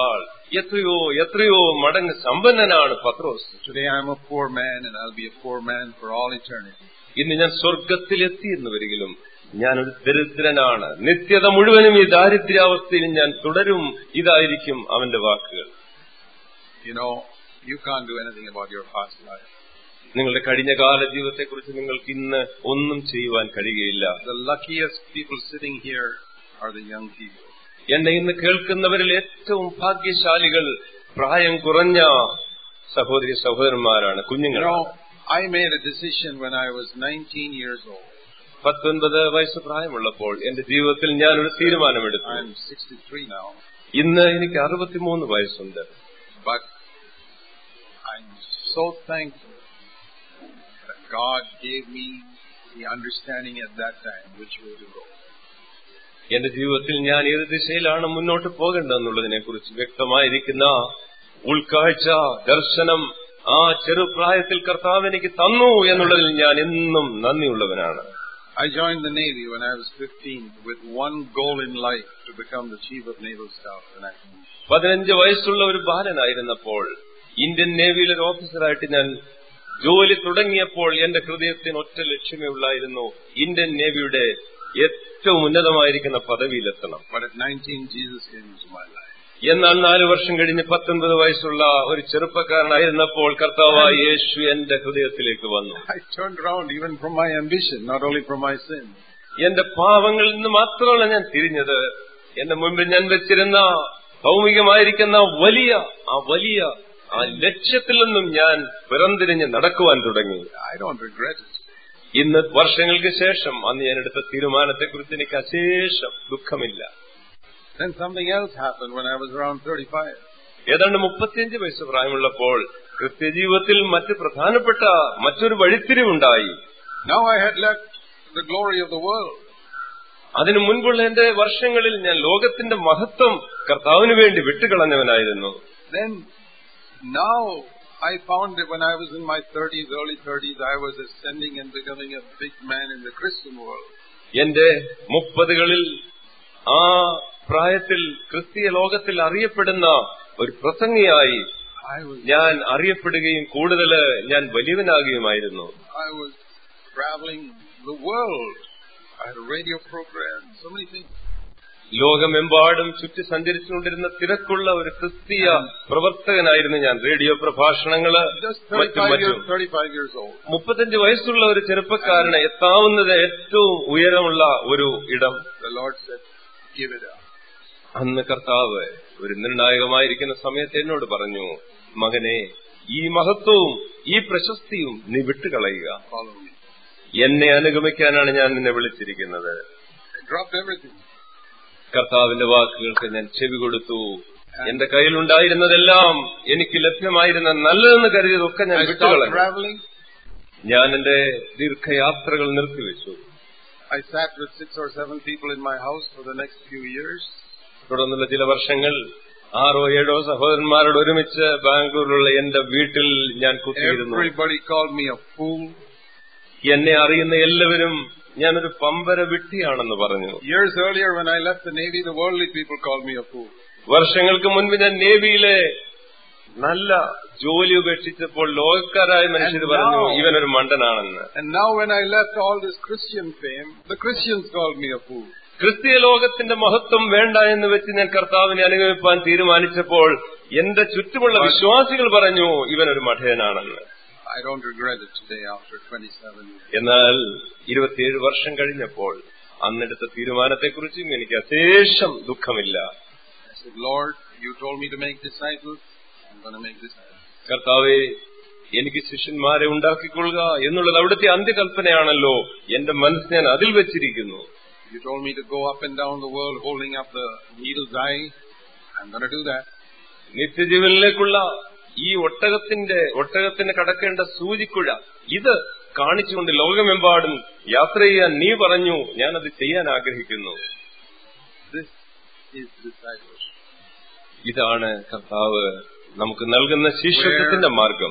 എത്രയോ എത്രയോ മടങ്ങ് സമ്പന്നനാണ് പത്രോസ് Today I'm a poor man and I'll be a poor man for all eternity. ഇന്ന് ഞാൻ സ്വർഗത്തിലെത്തി എന്ന് വരികിലും ഞാനൊരു ദരിദ്രനാണ് നിത്യത മുഴുവനും ഈ ദാരിദ്ര്യാവസ്ഥയിൽ ഞാൻ തുടരും ഇതായിരിക്കും അവന്റെ വാക്കുകൾ You know, you can't do anything about your past life. നിങ്ങളുടെ കഴിഞ്ഞ കാല ജീവിതത്തെക്കുറിച്ച് നിങ്ങൾക്ക് ഇന്ന് ഒന്നും ചെയ്യുവാൻ കഴിയുകയില്ല The luckiest people sitting here are the young people. എന്നെ ഇന്ന് കേൾക്കുന്നവരിൽ ഏറ്റവും ഭാഗ്യശാലികൾ പ്രായം കുറഞ്ഞ സഹോദരി സഹോദരന്മാരാണ് You കുഞ്ഞുങ്ങൾ know, I made a decision when I was 19 years old. പത്തൊൻപത് വയസ്സ് പ്രായമുള്ളപ്പോൾ എന്റെ ജീവിതത്തിൽ ഞാൻ ഒരു തീരുമാനമെടുത്തു I'm 63 now, ഇന്ന് എനിക്ക് അറുപത്തിമൂന്ന് വയസ്സുണ്ട് but I'm so thankful that God gave me the understanding at that time which way to go. എന്റെ ജീവിതത്തിൽ ഞാൻ ഏത് ദിശയിലാണ് മുന്നോട്ട് പോകേണ്ടതെന്നുള്ളതിനെ കുറിച്ച് വ്യക്തമായിരിക്കുന്ന ഉൾക്കാഴ്ച ദർശനം ആ ചെറുപ്രായത്തിൽ കർത്താവ് എനിക്ക് തന്നു എന്നുള്ളതിൽ ഞാൻ എന്നും നന്ദിയുള്ളവനാണ് I joined the Navy when I was 15 with one goal in life to become the Chief of Naval Staff. And I, പതിനഞ്ച് വയസ്സുള്ള ഒരു ബാലനായിരുന്നപ്പോൾ ഇന്ത്യൻ നേവിയിൽ ഒരു ഓഫീസറായിട്ട് ഞാൻ ജോലി തുടങ്ങിയപ്പോൾ എന്റെ ഹൃദയത്തിന് ഒറ്റ ലക്ഷ്യമേ ഉള്ളായിരുന്നു ഇന്ത്യൻ നേവിയുടെ ഏറ്റവും ഉന്നതമായിരിക്കുന്ന പദവിയിലെത്തണം but at 19, Jesus came into my life. എന്നാൽ നാലു വർഷം കഴിഞ്ഞ് പത്തൊൻപത് വയസ്സുള്ള ഒരു ചെറുപ്പക്കാരനായിരുന്നപ്പോൾ കർത്താവായ യേശു എന്റെ ഹൃദയത്തിലേക്ക് വന്നു I turned around even from my ambition, not only from my sin. എന്റെ പാവങ്ങളിൽ നിന്ന് മാത്രമല്ല ഞാൻ തിരിഞ്ഞത് എന്റെ മുമ്പിൽ ഞാൻ വെച്ചിരുന്ന ഭൗമികമായിരിക്കുന്ന വലിയ ആ വലിയ ആ ലക്ഷ്യത്തിൽ നിന്നും ഞാൻ പിറന്തിരിഞ്ഞ് നടക്കുവാൻ തുടങ്ങി I don't regret it. ഇന്ന് വർഷങ്ങൾക്ക് ശേഷം അന്ന് ഞാൻ എടുത്ത തീരുമാനത്തെക്കുറിച്ച് എനിക്ക് അശേഷം ദുഃഖമില്ല Then something else happened when I was around 35. ഏതാണ്ട് മുപ്പത്തിയഞ്ച് വയസ്സ് പ്രായമുള്ളപ്പോൾ കൃത്യജീവിതത്തിൽ മറ്റ് പ്രധാനപ്പെട്ട മറ്റൊരു വഴിത്തിരിവുണ്ടായി Now I had left the glory of the world. അതിനു മുൻപുള്ള എന്റെ വർഷങ്ങളിൽ ഞാൻ ലോകത്തിന്റെ മഹത്വം കർത്താവിന് വേണ്ടി വിട്ടുകളഞ്ഞവനായിരുന്നു Then, now I found that when I was in my 30s, early 30s, I was ascending and becoming a big man in the Christian world. എന്റെ മുപ്പതുകളിൽ ആ പ്രായത്തിൽ ക്രിസ്തീയ ലോകത്തിൽ അറിയപ്പെടുന്ന ഒരു പ്രസംഗിയായി I was, ഞാൻ അറിയപ്പെടുകയും കൂടുതൽ ഞാൻ വലിയവനാകുകയുമായിരുന്നു I was traveling the world. I had a radio program, so many things. ലോകമെമ്പാടും ചുറ്റി സഞ്ചരിച്ചുകൊണ്ടിരുന്ന തിരക്കുള്ള ഒരു ക്രിസ്തീയ പ്രവർത്തകനായിരുന്നു ഞാൻ റേഡിയോ പ്രഭാഷണങ്ങള് Just മറ്റും 35 മറ്റും years, 35 years old. മുപ്പത്തഞ്ച് വയസ്സുള്ള ഒരു ചെറുപ്പക്കാരന് എത്താവുന്നത് ഏറ്റവും ഉയരമുള്ള ഒരു ഇടം The Lord said, give it up. അന്ന് കർത്താവ് ഒരു നിർണായകമായിരിക്കുന്ന സമയത്ത് എന്നോട് പറഞ്ഞു മകനെ ഈ മഹത്വവും ഈ പ്രശസ്തിയും നീ വിട്ടുകളയുക Follow me. എന്നെ അനുഗമിക്കാനാണ് ഞാൻ നിന്നെ വിളിച്ചിരിക്കുന്നത് I dropped everything. കർത്താവിന്റെ വാക്കുകൾക്ക് ഞാൻ ചെവി കൊടുത്തു എന്റെ കയ്യിലുണ്ടായിരുന്നതെല്ലാം എനിക്ക് ലഭ്യമായിരുന്ന നല്ലതെന്ന് കരുതിയതൊക്കെ ഞാൻ I stopped വിട്ടുകളഞ്ഞു traveling. ഞാൻ എന്റെ ദീർഘയാത്രകൾ നിർത്തിവെച്ചു I sat with six or seven people in my house for the next few years. തുടർന്നുള്ള ചില വർഷങ്ങൾ ആറോ ഏഴോ സഹോദരന്മാരോട് ഒരുമിച്ച് ബാംഗ്ലൂരിലുള്ള എന്റെ വീട്ടിൽ ഞാൻ കുത്തിയിരുന്നു Everybody called me a fool. എന്നെ അറിയുന്ന എല്ലാവരും ഞാനൊരു പമ്പര വിട്ടിയാണെന്ന് പറഞ്ഞു Years earlier, when I left the Navy, the worldly people called me a fool. വർഷങ്ങൾക്ക് മുൻപ് ഞാൻ നേവിയിലെ നല്ല ജോലി ഉപേക്ഷിച്ചപ്പോൾ ലോകക്കാരായ മനുഷ്യർ And പറഞ്ഞു now- ഇവനൊരു മണ്ടനാണെന്ന് And now, when I left all this Christian fame, the Christians called me a fool. ക്രിസ്തീയ ലോകത്തിന്റെ മഹത്വം വേണ്ട എന്ന് വെച്ച് ഞാൻ കർത്താവിനെ അനുഗമിപ്പാൻ തീരുമാനിച്ചപ്പോൾ എന്റെ ചുറ്റുമുള്ള വിശ്വാസികൾ പറഞ്ഞു ഇവനൊരു മഠയനാണെന്ന് I don't regret it today after 27 years. എന്നാൽ ഇരുപത്തിയേഴ് വർഷം കഴിഞ്ഞപ്പോൾ അന്നെടുത്ത തീരുമാനത്തെക്കുറിച്ചും എനിക്ക് അശേഷം ദുഃഖമില്ല I said, Lord, you told me to make disciples. I'm going to make disciples. കർത്താവെ എനിക്ക് ശിഷ്യന്മാരെ ഉണ്ടാക്കിക്കൊള്ളുക എന്നുള്ളത് അവിടുത്തെ അന്ത്യകൽപ്പനയാണല്ലോ എന്റെ മനസ്സ് ഞാൻ അതിൽ വെച്ചിരിക്കുന്നു You told me to go up and down the world holding up the needle's eye. I'm going to do that. നിത്യജീവനിലേക്കുള്ള ഈ ഒട്ടകത്തിന്റെ ഒട്ടകത്തിന് കടക്കേണ്ട സൂചിക്കുഴ ഇത് കാണിച്ചുകൊണ്ട് ലോകമെമ്പാടും യാത്ര ചെയ്യാൻ നീ പറഞ്ഞു ഞാനത് ചെയ്യാൻ ആഗ്രഹിക്കുന്നു This is discipleship. ഇതാണ് കർത്താവ് നമുക്ക് നൽകുന്ന ശിഷ്യത്വത്തിന്റെ മാർഗം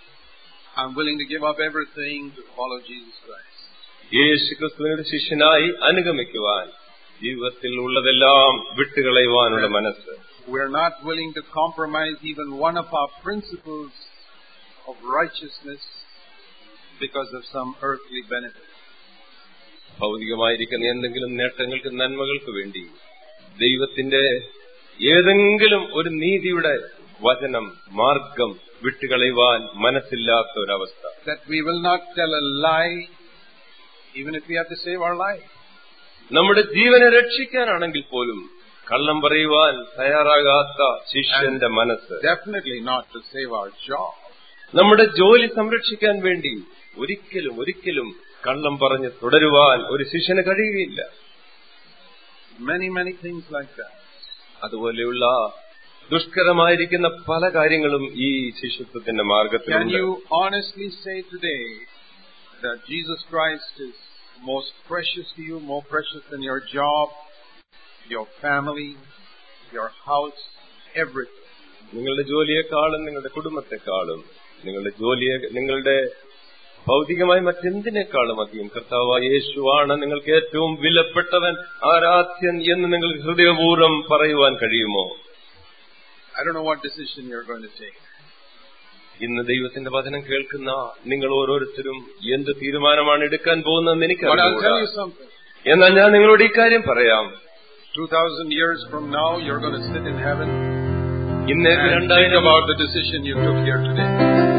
I'm willing to give up everything to follow Jesus Christ. യേശു ക്രിസ്തുവിനൊരു ശിഷ്യനായി അനുഗമിക്കുവാൻ ജീവിതത്തിൽ ഉള്ളതെല്ലാം വിട്ടുകളയുവാനുള്ള മനസ്സ് We're not willing to compromise even one of our principles of righteousness because of some earthly benefit. ഭൗതികമായിരിക്കുന്ന എന്തെങ്കിലും നേട്ടങ്ങൾക്ക് നന്മകൾക്ക് വേണ്ടി ദൈവത്തിന്റെ ഏതെങ്കിലും ഒരു നീതിയുടെ വചനം മാർഗം വിട്ടുകളയുവാൻ മനസ്സില്ലാത്ത ഒരവസ്ഥ That we will not tell a lie even if we have to save our life. നമ്മുടെ ജീവനെ രക്ഷിക്കാനാണെങ്കിൽ പോലും കള്ളം പറയുവാൻ തയ്യാറാകാത്ത ശിഷ്യന്റെ മനസ്സ് Definitely not to save our job. നമ്മുടെ ജോലി സംരക്ഷിക്കാൻ വേണ്ടി ഒരിക്കലും ഒരിക്കലും കള്ളം പറഞ്ഞ് തുടരുവാൻ ഒരു ശിഷ്യന് കഴിയുകയില്ല Many, many things like that. അതുപോലെയുള്ള ദുഷ്കരമായിരിക്കുന്ന പല കാര്യങ്ങളും ഈ ശിഷ്യത്വത്തിന്റെ Can മാർഗത്തിലുണ്ട് you honestly say today that Jesus Christ is most precious to you, more precious than your job, your family, your house, everything? നിങ്ങളുടെ ജോലിയെക്കാളും നിങ്ങളുടെ കുടുംബത്തെക്കാളും നിങ്ങളുടെ ജോലിയെ നിങ്ങളുടെ ഭൗതികമായി മറ്റെന്തിനേക്കാളും അധികം കർത്താവായ യേശുവാണ് നിങ്ങൾക്ക് ഏറ്റവും വിലപ്പെട്ടവൻ ആരാധ്യൻ എന്ന് നിങ്ങൾക്ക് ഹൃദയപൂർവ്വം പറയുവാൻ കഴിയുമോ I don't know what decision you're going to take. ഇന്ന് ദൈവത്തിന്റെ വചനം കേൾക്കുന്ന നിങ്ങൾ ഓരോരുത്തരും എന്ത് തീരുമാനമാണ് എടുക്കാൻ പോകുന്നതെന്ന് But I'll tell you എനിക്കറിയാം something. എന്നാൽ ഞാൻ നിങ്ങളോട് ഇക്കാര്യം പറയാം 2,000 years from now, you're going to sit in heaven ഇന്നേക്ക് and think രണ്ടായിരം about the decision you took here today.